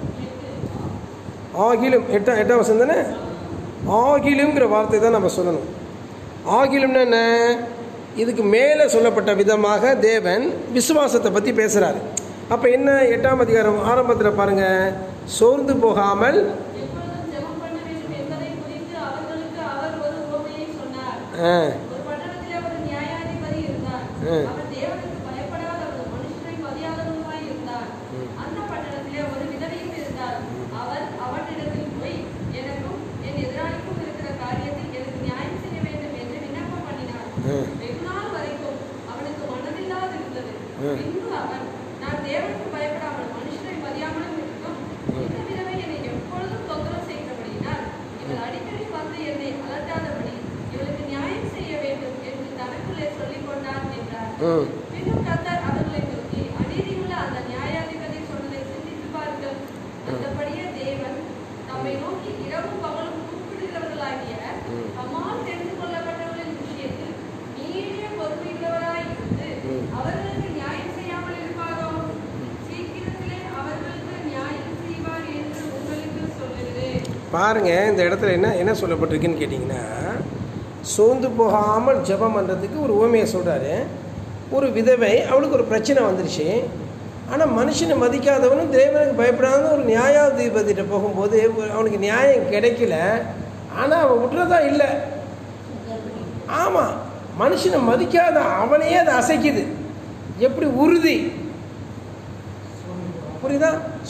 ஆகிலும் எட்டா எட்டாம் வசனம் தானே ஆகிலுங்கிற வார்த்தை தான் நம்ம சொல்லணும் ஆகிலும்னா என்ன இதுக்கு மேலே சொல்லப்பட்ட விதமாக தேவன் விசுவாசத்தை பற்றி பேசுகிறாரு அப்போ என்ன எட்டாம் அதிகாரம் ஆரம்பத்தில் பாருங்கள் சோர்ந்து போகாமல் எப்பொழுதும் ஜெபம் பண்ண வேண்டும் என்பதை குறித்து அவர்களுக்கு அவர் ஒரு உவமையை சொன்னார் ஆ, ஒரு பட்டணத்திலே ஒரு நியாயாதிபதி இருந்தார் ம். அவர் தேவனுக்கு பயப்படாத ஒரு மனுஷனை மதியாதவனுமாய் இருந்தார் அந்த பட்டணத்திலே ஒரு விதவையும் இருந்தார் அவர் அவனிடத்தில் போய் எனக்கும் என் எதிராளிக்கும் இருக்கிற காரியத்தில் எனக்கு நியாயம் செய்ய வேண்டும் என்று விண்ணப்பம் பண்ணினார் ம். வெகு நாள் வரைக்கும் அவனுக்கு மனதில்லாது இருந்தது ம். பின்பு அவன் நான் தேவனுக்கு பயப்படாமல் மனுஷனை மதியாமலும் இருக்கும் இந்த விதவை என்னை எப்பொழுதும் தொந்தரவு செய்கிறபடியினால் இவள் அடிக்கடி வந்து என்னை அலட்டாதபடி இவளுக்கு நியாயம் செய்ய வேண்டும் என்று தனக்குள்ளே சொல்லிக் கொண்டார் என்றார் ம் பின்னும் கர்த்தர் அவர்களை நோக்கி அநீதியுள்ள அந்த நியாயாதிபதி சொன்னதை சிந்தித்து பாருங்கள் அந்தபடியே தேவன் நம்மை நோக்கி இரவும் பகலும் கூப்பிடுகிறவர்களாகிய தம்மால் தெரிந்து கொள்ளப்பட்டவர்களின் விஷயத்தில் நீடிய பொறுமையுள்ளவராய் இருந்து ம். அவர்களுக்கு நியாயம் செய்யாமல் இருப்பாரோ சீக்கிரத்திலே அவர்களுக்கு நியாயம் செய்வார் என்று உங்களுக்கு சொல்லுகிறேன் பாருங்க இந்த இடத்துல என்ன என்ன சொல்லப்பட்டிருக்குன்னு கேட்டிங்கன்னா சோர்ந்து போகாமல் ஜெபம் பண்ணுறதுக்கு ஒரு உவமையை சொல்கிறாரு ஒரு விதவை அவளுக்கு ஒரு பிரச்சனை வந்துருச்சு ஆனால் மனுஷனை மதிக்காதவனும் தேவனுக்கு பயப்படாத ஒரு நியாயாதிபதிகிட்ட போகும்போது ஒரு- அவனுக்கு நியாயம் கிடைக்கல ஆனால் அவன் விட்றதா இல்லை ஆமாம் மனுஷனை மதிக்காத அவனையே அதை அசைக்குது எப்படி உறுதி புரியுதா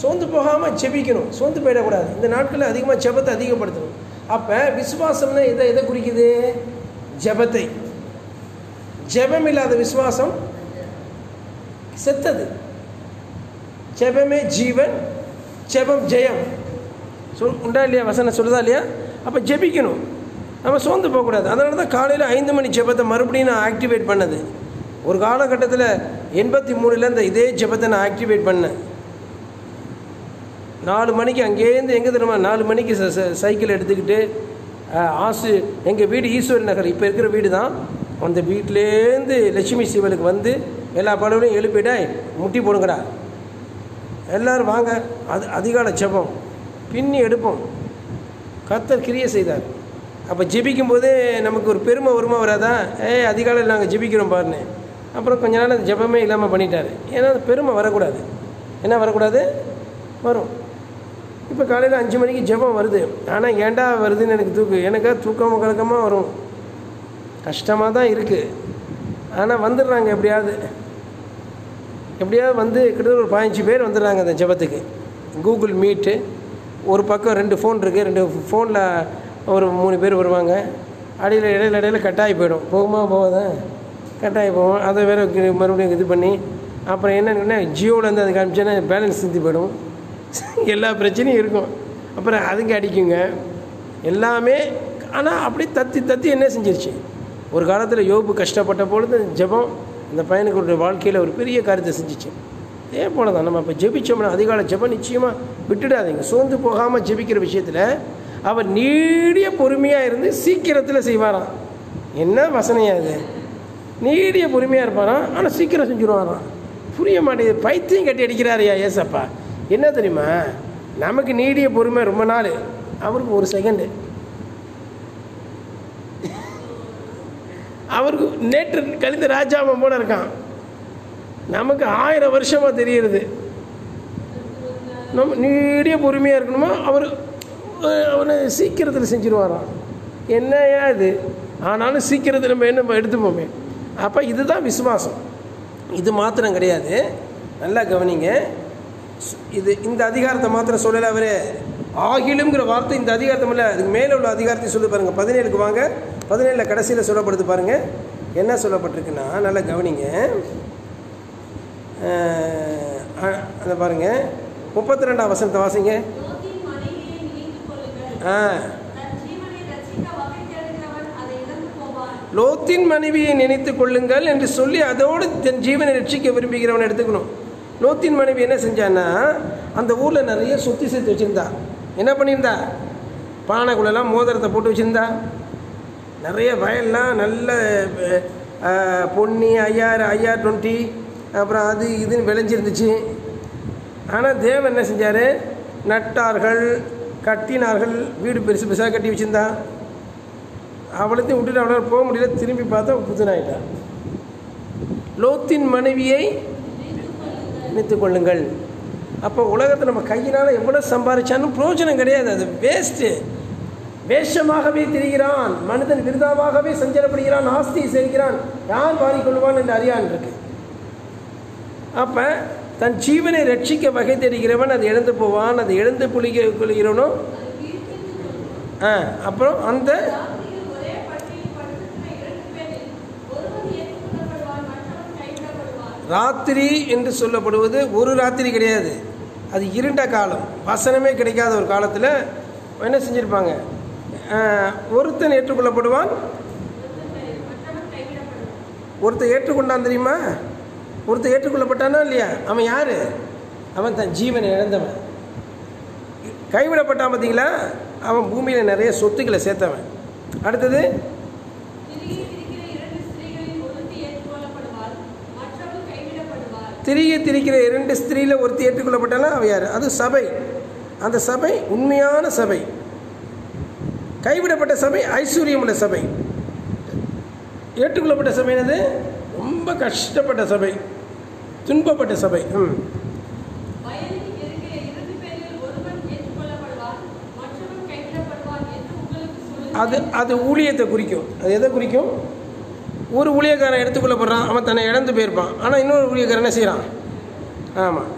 சோர்ந்து போகாமல் ஜெபிக்கணும் சோர்ந்து போயிடக்கூடாது இந்த நாட்களில் அதிகமாக ஜெபத்தை அதிகப்படுத்தணும் அப்போ விசுவாசம்னா எதை எதை குறிக்குது ஜெபத்தை ஜெபம் இல்லாத விசுவாசம் செத்தது ஜெபமே ஜீவன் ஜெபம் ஜெயம் சொல் உண்டா இல்லையா வசனம் சொல்லுதா இல்லையா அப்போ ஜெபிக்கணும் நம்ம சோர்ந்து போகக்கூடாது அதனால தான் காலையில் ஐந்து மணி ஜெபத்தை மறுபடியும் நான் ஆக்டிவேட் பண்ணது ஒரு காலகட்டத்தில் எண்பத்தி மூணில் இந்த இதே ஜெபத்தை நான் ஆக்டிவேட் பண்ணேன் நாலு மணிக்கு அங்கேருந்து எங்கே தெரியுமா நாலு மணிக்கு ச- ச- சைக்கிள் எடுத்துக்கிட்டு அஹ், ஆசு எங்கள் வீடு ஈஸ்வரி நகர் இப்போ இருக்கிற வீடு தான் அந்த வீட்டிலேருந்து லட்சுமி சிவனுக்கு வந்து எல்லா படவுலையும் எழுப்பிட்டா முட்டி போடுங்கடா எல்லாரும் வாங்க அது அதிகால ஜெபம் பின்னி எடுப்போம் கர்த்தர் கிரியை செய்தார் அப்போ ஜெபிக்கும் போதே நமக்கு ஒரு பெருமை வருமா வராதா ஏய் அதிகாலையில் நாங்கள் ஜெபிக்கிறோம் பாருன்னு அப்புறம் கொஞ்ச நாள் அந்த ஜெபமே இல்லாமல் பண்ணிட்டாரு ஏன்னா அந்த பெருமை வரக்கூடாது என்ன வரக்கூடாது வரும் இப்போ காலையில் அஞ்சு மணிக்கு ஜெபம் வருது ஆனால் ஏன்டா வருதுன்னு எனக்கு தூக்கு எனக்கா தூக்கம் கலக்கமாக வரும் கஷ்டமாக தான் இருக்குது ஆனால் வந்துடுறாங்க எப்படியாவது எப்படியாவது வந்து கிட்டத்தட்ட ஒரு பதினஞ்சு பேர் வந்துடுறாங்க அந்த ஜெபத்துக்கு கூகுள் மீட்டு ஒரு பக்கம் ரெண்டு ஃபோன் இருக்குது ரெண்டு ஃபோனில் ஒரு மூணு பேர் வருவாங்க அடியில் இடையில இடையில கட்டாயி போயிடும் போகுமா போகாதா கட்டாயி போவோம் அதை வேற கி- மறுபடியும் இது பண்ணி அப்புறம் என்னென்னா ஜியோவிலேருந்து அது காமிச்சேன்னா பேலன்ஸ் நிறுத்தி போயிடும் எல்லா பிரச்சனையும் இருக்கும் அப்புறம் அதுங்க அடிக்குங்க எல்லாமே ஆனால் அப்படி தத்தி தத்தி என்ன செஞ்சிருச்சு ஒரு காலத்தில் யோபு கஷ்டப்பட்ட பொழுது ஜெபம் அந்த பையனுக்கு ஒரு வாழ்க்கையில் ஒரு பெரிய காரியத்தை செஞ்சுச்சு இதே போல தான் நம்ம இப்போ ஜெபிச்சோம்னா அதிகால ஜெபம் நிச்சயமாக விட்டுடாதீங்க சோர்ந்து போகாமல் ஜெபிக்கிற விஷயத்தில் அவர் நீடிய பொறுமையாக இருந்து சீக்கிரத்தில் செய்வாராம் என்ன வசனையா இது நீடிய பொறுமையாக இருப்பாராம் ஆனால் சீக்கிரம் செஞ்சுருவாராம் புரிய மாட்டேங்குது பைத்தியம் கட்டி அடிக்கிறாருயா ஏசப்பா என்ன தெரியுமா நமக்கு நீடிய பொறுமை ரொம்ப நாள் அவருக்கு ஒரு செகண்டு அவருக்கு நேற்று கழிந்த ராஜாமன் போல இருக்கான் நமக்கு ஆயிரம் வருஷமாக தெரியுது நம்ம நீடிய பொறுமையாக இருக்கணுமா அவர் அவனை சீக்கிரத்தில் செஞ்சுருவாராம் என்னையா இது ஆனாலும் சீக்கிரத்தில் நம்ம என்ன எடுத்துப்போமே அப்போ இதுதான் விசுவாசம் இது மாத்திரம் கிடையாது நல்லா கவனிங்க இது இந்த அதிகாரத்தை மாத்திரம் சொல்லலை அவரு ஆகிலுங்கிற வார்த்தை இந்த அதிகாரத்தை இல்லை அதுக்கு மேலே உள்ள அதிகாரத்தை சொல்லி பாருங்கள் பதினேழுக்கு வாங்க பதினேழில் கடைசியில் சொல்லப்படுது பாருங்கள் என்ன சொல்லப்பட்டிருக்குன்னா நல்லா கவனிங்க அஹ், அ- அதை பாருங்கள் முப்பத்தி ரெண்டாம் வசனத்தை வாசிங்க லோத்தின் மனைவியை நினைத்துக் கொள்ளுங்கள். ஆ தன் ஜீவனை ரட்சிக்க வகை தேடுகிறவன் அதை இழந்து போவான். லோத்தின் மனைவியை நினைத்து கொள்ளுங்கள் என்று சொல்லி அதோடு தன் ஜீவனை ரட்சிக்க விரும்புகிறவன் எடுத்துக்கணும் லோத்தின் மனைவி என்ன செஞ்சான்னா அந்த ஊரில் நிறைய சொத்து சேர்த்து வச்சுருந்தா என்ன பண்ணியிருந்தா பானைக்குள்ளெல்லாம் மோதிரத்தை போட்டு வச்சுருந்தா நிறைய வயல்லாம் நல்ல அஹ், பொன்னி ஐயாறு ஐஆர் டுவெண்ட்டி அப்புறம் அது இதுன்னு விளைஞ்சிருந்துச்சு ஆனால் தேவன் என்ன செஞ்சார் நட்டார்கள் கட்டினார்கள் வீடு பெருசு பெருசாக கட்டி வச்சுருந்தா அவளத்தையும் விட்டுட்டு அவளால் போக முடியல திரும்பி பார்த்தா புதுனாயிட்டான் லோத்தின் மனைவியை நினைத்துக் கொள்ளுங்கள் அப்போ உலகத்தில் நம்ம கையினால் எவ்வளோ சம்பாதிச்சாலும் பிரயோஜனம் கிடையாது அது வேஸ்ட்டு வேஷமாகவே திரிகிறான் மனிதன் விருதாவாகவே சஞ்சலப்படுகிறான் ஆஸ்தியை சேர்க்கிறான் யார் மாறிக்கொள்வான் என்று அறியான் இருக்கு அப்போ தன் ஜீவனை ரட்சிக்க வகை தெரிகிறவன் அதை இழந்து போவான் அதை இழந்து புளிக்க கொள்கிறவனோ ஆ அப்புறம் அந்த ராத்திரியில் ஒரே படுக்கையில் படுத்திருக்கிற இரண்டு பேரில் ஒருவன் ஏற்றுக்கொள்ளப்படுவான், மற்றவன் கைவிடப்படுவான். ராத்திரி என்று சொல்லப்படுவது ஒரு ராத்திரி கிடையாது அது இருண்ட காலம் வசனமே கிடைக்காத ஒரு காலத்தில் என்ன செஞ்சுருப்பாங்க ஆஹ், ஒருத்தன் ஏற்றுக்கொள்ளப்படுவான் மற்றவன் கைவிடப்படுவான். ஒருத்தன் ஏற்றுக்கொண்டான் தெரியுமா ஒருத்தன் ஏற்றுக்கொள்ளப்பட்டானா இல்லையா அவன் யார் அவன் தன் ஜீவனை இழந்தவன் கைவிடப்பட்டான் பார்த்தீங்களா அவன் பூமியில் நிறைய சொத்துக்களை சேர்த்தவன் அடுத்தது திரிகை திரிகிற இரண்டு ஸ்திரீகளில் ஒருத்தி ஏற்றுக்கொள்ளப்படுவாள், மற்றவள் கைவிடப்படுவாள். திரிகை திரிக்கிற இரண்டு ஸ்திரீல ஒருத்தி ஏற்றுக்கொள்ளப்பட்டானா அவ யார் அது சபை அந்த சபை உண்மையான சபை கைவிடப்பட்ட சபை ஐஸ்வர்யமுள்ள சபை ஏற்றுக்கொள்ளப்பட்ட சபை என்னது ரொம்ப கஷ்டப்பட்ட சபை துன்பப்பட்ட சபை ம் வயலில் இருக்கிற இரண்டு பேரில் ஒருவன் ஏற்றுக்கொள்ளப்படுவான், மற்றவன் கைவிடப்படுவான் என்று உங்களுக்கு சொல்லுகிறேன். அது அது ஊழியத்தை குறிக்கும் அது எதை குறிக்கும் ஒரு ஊழியக்காரன் எடுத்துக்கொள்ளப்படுறான் அவன் தன்னை இழந்து போயிருப்பான் ஆனால் இன்னொரு ஊழியக்காரன் என்ன செய்கிறான் ஆமாம்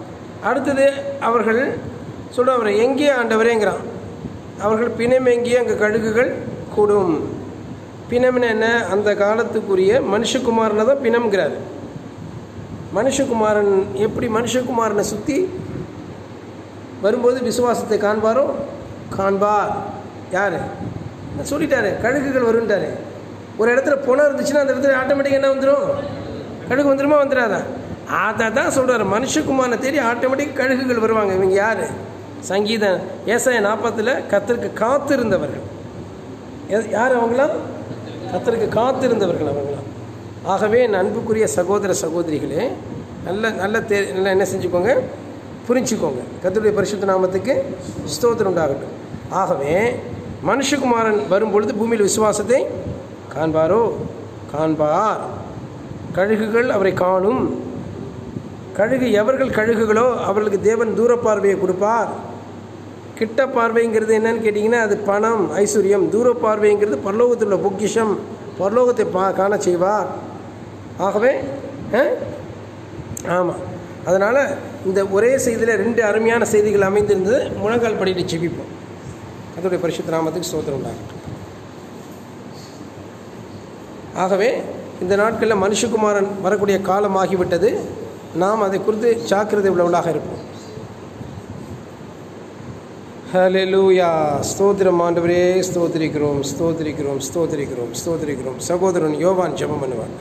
அடுத்தது அவர்கள் சொல்கிறவர் எங்கே ஆண்டவரேங்கிறான் அவர்கள் பிணம் எங்கே அங்கே கழுகுகள் கூடும் பிணம்னு என்ன அந்த காலத்துக்குரிய மனுஷகுமாரனை தான் பிணம்ங்கிறாரு மனுஷகுமாரன் எப்படி மனுஷகுமாரனை சுற்றி வரும்போது விசுவாசத்தை காண்பாரோ காண்பார் யார் சொல்லிட்டாரு கழுகுகள் வருன்ட்டாரு ஒரு இடத்துல புணம் இருந்துச்சுன்னா அந்த இடத்துல ஆட்டோமேட்டிக்காக என்ன வந்துடும் கழுகு வந்துருமா வந்துடாதா அதை தான் சொல்கிறாரு மனுஷகுமாரனை தேடி ஆட்டோமேட்டிக் கழுகுகள் வருவாங்க இவங்க யார் சங்கீதம் ஏசாய நாற்பத்தில் கத்தருக்கு காத்திருந்தவர்கள் எ- யார் அவங்களாம் கத்தருக்கு காத்திருந்தவர்கள் அவங்களாம் ஆகவே என் அன்புக்குரிய சகோதர சகோதரிகளே நல்ல நல்ல தே நல்லா என்ன செஞ்சுக்கோங்க புரிஞ்சுக்கோங்க கத்தருடைய பரிசுத்த நாமத்துக்கு ஸ்தோத்திரம் உண்டாகட்டும் ஆகவே மனுஷகுமாரன் வரும்பொழுது பூமியில் விசுவாசத்தை காண்பாரோ காண்பார் கழுகுகள் அவரை காணும் கழுகு எவர்கள் கழுகுகளோ அவர்களுக்கு தேவன் தூர பார்வையை கொடுப்பார் கிட்ட பார்வைங்கிறது என்னன்னு கேட்டிங்கன்னா அது பணம் ஐஸ்வர்யம் தூர பார்வைங்கிறது பரலோகத்தில் உள்ள பொக்கிஷம் பரலோகத்தை பா காண செய்வார் ஆகவே ஆமாம் அதனால் இந்த ஒரே செய்தியில் ரெண்டு அருமையான செய்திகள் அமைந்திருந்தது முழங்கால் படிட்டு செபிப்போம் அதோடைய பரிசுத்த நாமத்துக்கு ஸ்தோத்திரம் உண்டாகட்டும் ஆகவே இந்த நாட்களில் மனுஷகுமாரன் வரக்கூடிய காலம் ஆகிவிட்டது நாம் அதை குறித்து ஜாக்கிரதை உள்ளவர்களாக இருப்போம் ஹalleluya ஸ்தோத்திரம் ஆண்டவரே ஸ்தோத்திரிக்கிறோம் ஸ்தோத்திரிக்கிறோம் ஸ்தோத்திரிக்கிறோம் ஸ்தோத்திரிக்கிறோம் சகோதரன் யோவான் ஜெபம் பண்ணுவார்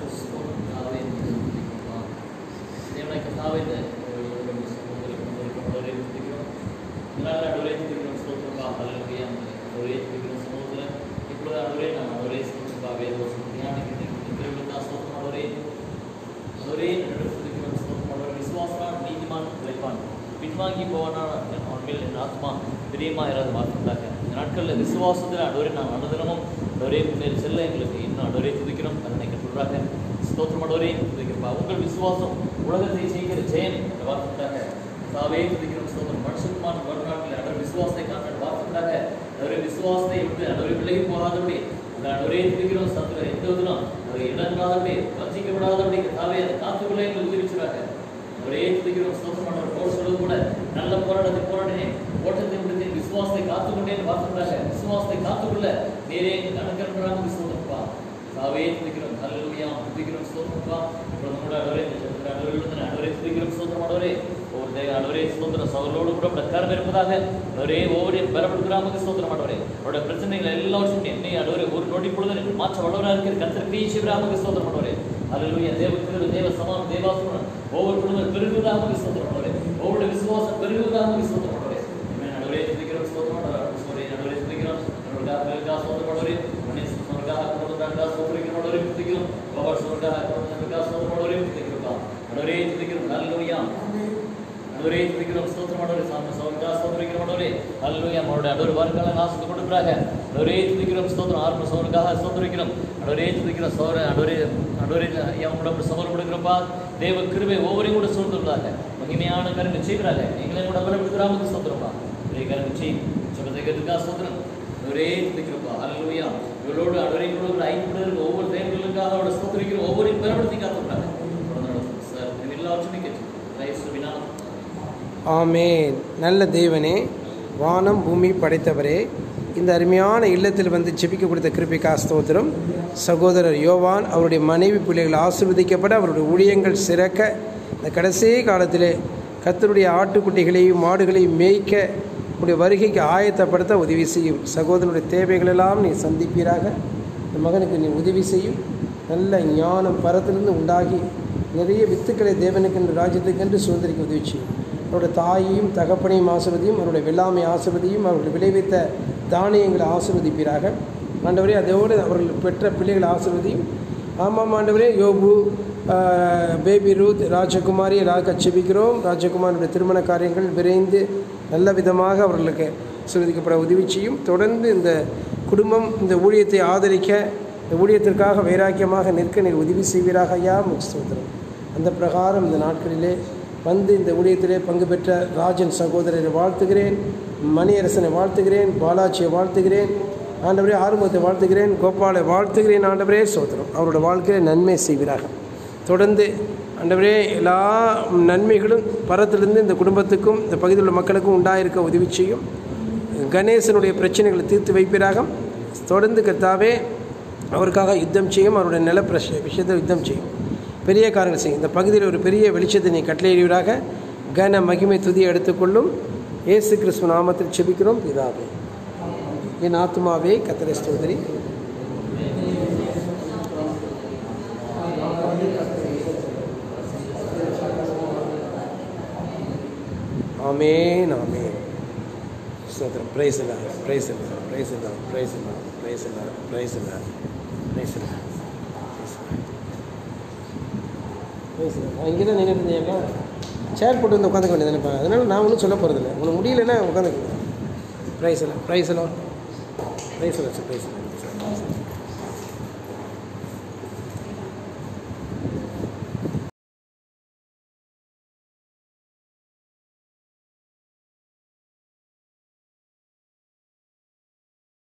தேவனாய் கர்த்தாவே, இந்த ஒரு சகோதரருக்கு உங்களுக்கு ஒரே துதிக்கிறோம். இதனால் ஆண்டவரே துதிக்கிறோம், ஸ்தோத்திரப்பா, ஹல்லேலூயா. ஆண்டவரே துதிக்கிறோம், சகோதரன். இப்பொழுது ஆண்டவரே, நாம் ஆண்டவரே ஸ்தோத்திரப்பா, வேதவசனம் தியானிக்கின்ற இந்த கிருபைக்கா ஸ்தோத்திரம் ஆண்டவரே. ஆண்டவரே, என்னிடம் துதிக்கிறோம், ஸ்தோத்திரம் ஆண்டவரே. விசுவாசனான நீதிமான் பிழைப்பான். பின்வாங்கி போவானா அவன் மேல் என் ஆத்மா பிரியமா இராது மாற்றிட்டாங்க இந்த நாட்களில் விசுவாசத்தில் ஆண்டவரே நாம் அனுதினமும் ஆண்டவரே முன்னேறி செல்ல எங்களுக்கு இன்னும் ஆண்டவரே துதிக்கிறோம் அதனை கற்றுள்ளாங்க ஸ்தோத்திரம் ஆண்டவரே துதிக்கிறப்பா உங்கள் விசுவாசம் உலகத்தை செய்கிற ஜெயம் இந்த வார்த்தைக்காக தாவே துதிக்கிறோம் ஸ்தோத்திரம் மனுஷகுமார் வருநாட்டில் அடர் விசுவாசத்தை காண்ற வார்த்தைக்காக அவரை விசுவாசத்தை விட்டு அடரை விலகி போகாதபடி அந்த அடரே துதிக்கிறோம் சத்துல எந்த விதம் அவரை இடங்காதபடி வஞ்சிக்கப்படாதபடி தாவே அதை காத்துக்குள்ளே எங்களுக்கு உதவிச்சுறாங்க ஒரே துதிக்கிறோம் ஸ்தோத்திரமான போர் சொல்வது கூட நல்ல போராட்டத்தை போராடினேன் ஓட்டத்தை முடித்தேன் விசுவாசத்தை காத்துக்கொண்டேன் வார்த்தைக்காக விசுவாசத்தை காத்துக்கொள்ள நேரே அனுக்கிறவராக விசுவாசப்பா தாவே துதிக்கிறோம் ஹல்லேலூயா துதிக்கிறோம் ஸ்தோத்திரப்பா இப்போ நம்மளோட அடவரே அடவரிலிருந்து அடவரே துதிக்கிறோம் ஸ்தோத்திரம் அடவரே ஒவ்வொரு தேக அடவரே ஸ்தோத்திரம் சவரோடு கூட உடைய கரம் இருப்பதாக அவரே ஒவ்வொரு பலப்படுத்துகிறாமக்கு ஸ்தோத்திரம் அடவரே அவருடைய பிரச்சனைகள் எல்லாவற்றும் என்னை அடவரே ஒரு நொடி பொழுது எனக்கு மாற்ற வல்லவராக இருக்கிற கர்த்தர் கிரீஷிவராமக்கு ஸ்தோத்திரம் அடவரே ஹல்லேலூயா தேவ கிருபை தேவ சமானம் தேவாசுரன் ஒவ்வொரு குடும்பம் பெருகுவதாக ஸ்தோத்திரம் அடவரே ஒவ்வொரு விசுவாசம் பெருகுவதாக ஸ்தோத்திரம் அடவரே ஆமென். அடவரே துதிக்கிறோம் ஸ்தோத்திரம் அடவரே சோரே அடவரே துதிக்கிறோம் நம்மளுக்காக பெருகா ஸ்தோத்திரம் அடவரே மனுஷ சொர்க்காக கொடுத்தாண்டா ஸ்தோத்திரிக்கிறோம் அடவரே துதிக்கிறோம் ஒவ்வொரு சொர்க்காக கொடுத்தாண்டா ஸ்தோத்திரம் அடவரே துதிக்கிறோம் அடவரே துதிக்கிறோம் ஹல்லேலூயா அடவரே துதிக்கிறோம் ஸ்தோத்திரம் அடவரே சாம சௌர்கா ஸ்தோத்திரிக்கிறோம் அடவரே ஹல்லேலூயா நம்மளுடைய அடவரே வார்த்தைகளை ஆசித்து கொடுக்குறாங்க அடவரே துதிக்கிறோம் ஸ்தோத்திரம் ஆர்ம சௌர்காக ஸ்தோத்திரிக்கிறோம் அடவரே துதிக்கிறோம் சௌர அடவரே அடவரே அவங்களோட சௌரம் கொடுக்குறப்பா தேவ கிருபை ஒவ்வொரையும் கூட சூழ்ந்துள்ளாங்க மகிமையான கருங்க செய்கிறாங்க எங்களையும் கூட பலப்படுத்துகிறாம ஸ்தோத்திரப்பா ஒரே கருங்க செய் சொல்றதை கேட்டுக்கா ஸ்தோத்திரம் ஒரே துதிக்கிறப்பா ஹல்லேலூயா இவளோடு அடவரைகளோடு ஐம்பது ஒவ்வொரு தேவர்களுக்காக அவரோட ஸ்தோத்திரிக்கிறோம் ஒவ்வொரையும் பலப்படுத்தி காத்துறாங்க சார் எல்லாவற்றையும் கேட்டு இயேசுவினால் ஆமேன் நல்ல தேவனே வானம் பூமி படைத்தவரே இந்த அருமையான இல்லத்தில் வந்து ஜெபிக்க கொடுத்த கிருபிகா ஸ்தோத்திரம் சகோதரர் யோவான் அவருடைய மனைவி பிள்ளைகள் ஆசீர்வதிக்கப்பட அவருடைய ஊழியங்கள் சிறக்க இந்த கடைசி காலத்திலே கத்தருடைய ஆட்டுக்குட்டிகளையும் மாடுகளையும் மேய்க்க உடைய வருகைக்கு ஆயத்தப்படுத்த உதவி செய்யும் சகோதரனுடைய தேவைகளெல்லாம் நீ சந்திப்பீராக இந்த மகனுக்கு நீ உதவி செய்யும் நல்ல ஞானம் பரத்திலிருந்து உண்டாகி நிறைய வித்துக்களை தேவனுக்கென்று ராஜ்யத்துக்கென்று சுதந்திரிக்க உதவி செய்யும் அவருடைய தாயையும் தகப்பனையும் ஆசிர்வதியும் அவருடைய வெள்ளாமை ஆசிர்வதியும் அவர்கள் விளைவித்த தானியங்களை ஆசிர்வதிப்பீராக ஆண்டவரே அதோடு அவர்கள் பெற்ற பிள்ளைகளை ஆசிர்வதியும் ஆமாம் ஆண்டவரே யோபு ஆஹ், பேபி ரூத் ராஜகுமாரி ராக செபிக்கிறோம் ராஜகுமாரியுடைய திருமண காரியங்கள் விரைந்து நல்ல விதமாக அவர்களுக்கு ஆசீர்வதிக்கப்பட உதவி செய்யும் தொடர்ந்து இந்த குடும்பம் இந்த ஊழியத்தை ஆதரிக்க இந்த ஊழியத்திற்காக வைராக்கியமாக நிற்க நீர் உதவி செய்வீராக ஐயா முக்ஸ்தோத்திரம் அந்த பிரகாரம் இந்த நாட்களிலே வந்து இந்த ஊழியத்திலே பங்கு பெற்ற ராஜன் சகோதரரை வாழ்த்துகிறேன் மணியரசனை வாழ்த்துகிறேன் பாலாஜியை வாழ்த்துகிறேன் ஆண்டவரே ஆறுமுகத்தை வாழ்த்துகிறேன் கோபாலை வாழ்த்துகிறேன் ஆண்டவரே சோத்திரம் அவரோட வாழ்க்கையில நன்மை செய்வீராக தொடர்ந்து ஆண்டவரே எல்லா நன்மைகளும் பரத்திலிருந்து இந்த குடும்பத்துக்கும் இந்த பகுதியில் உள்ள மக்களுக்கும் உண்டாயிருக்க உதவி செய்யும் கணேசனுடைய பிரச்சனைகளை தீர்த்து வைப்பீராக தொடர்ந்து கர்த்தாவே அவருக்காக யுத்தம் செய்யும் அவருடைய நில பிரஷ விஷயத்தை யுத்தம் செய்யும் பெரிய காரியங்கள் செய்யும் இந்த பகுதியில் ஒரு பெரிய வெளிச்சத்தை நீ கட்டளையிடுவீராக கன மகிமை துதியை எடுத்துக்கொள்ளும் இயேசு கிறிஸ்து நாமத்தில் செபிக்கிறோம் பிதாவே என் ஆத்மாவே கத்தரை ஸ்தோதரி ஆமேன் ஆமேன் ஸ்தோத்திரம் பிரைஸ் இல்லா பிரைஸ் இல்லா பிரைஸ் இல்லா பிரைஸ் இல்லா பிரைஸ் இல்லா பிரைஸ் இல்லா பிரைஸ் இல்லா இங்கே தான் நின்று இருந்தீங்க சேர் போட்டு வந்து உட்காந்துக்க வேண்டியது நினைப்பேன் அதனால நான் ஒன்றும் சொல்ல போகிறதில்ல உனக்கு முடியலன்னா உட்காந்துக்க ப்ரைஸ் இல்லை ப்ரைஸ் எல்லாம் ப்ரைஸ் இல்லை ப்ரைஸ் இல்லை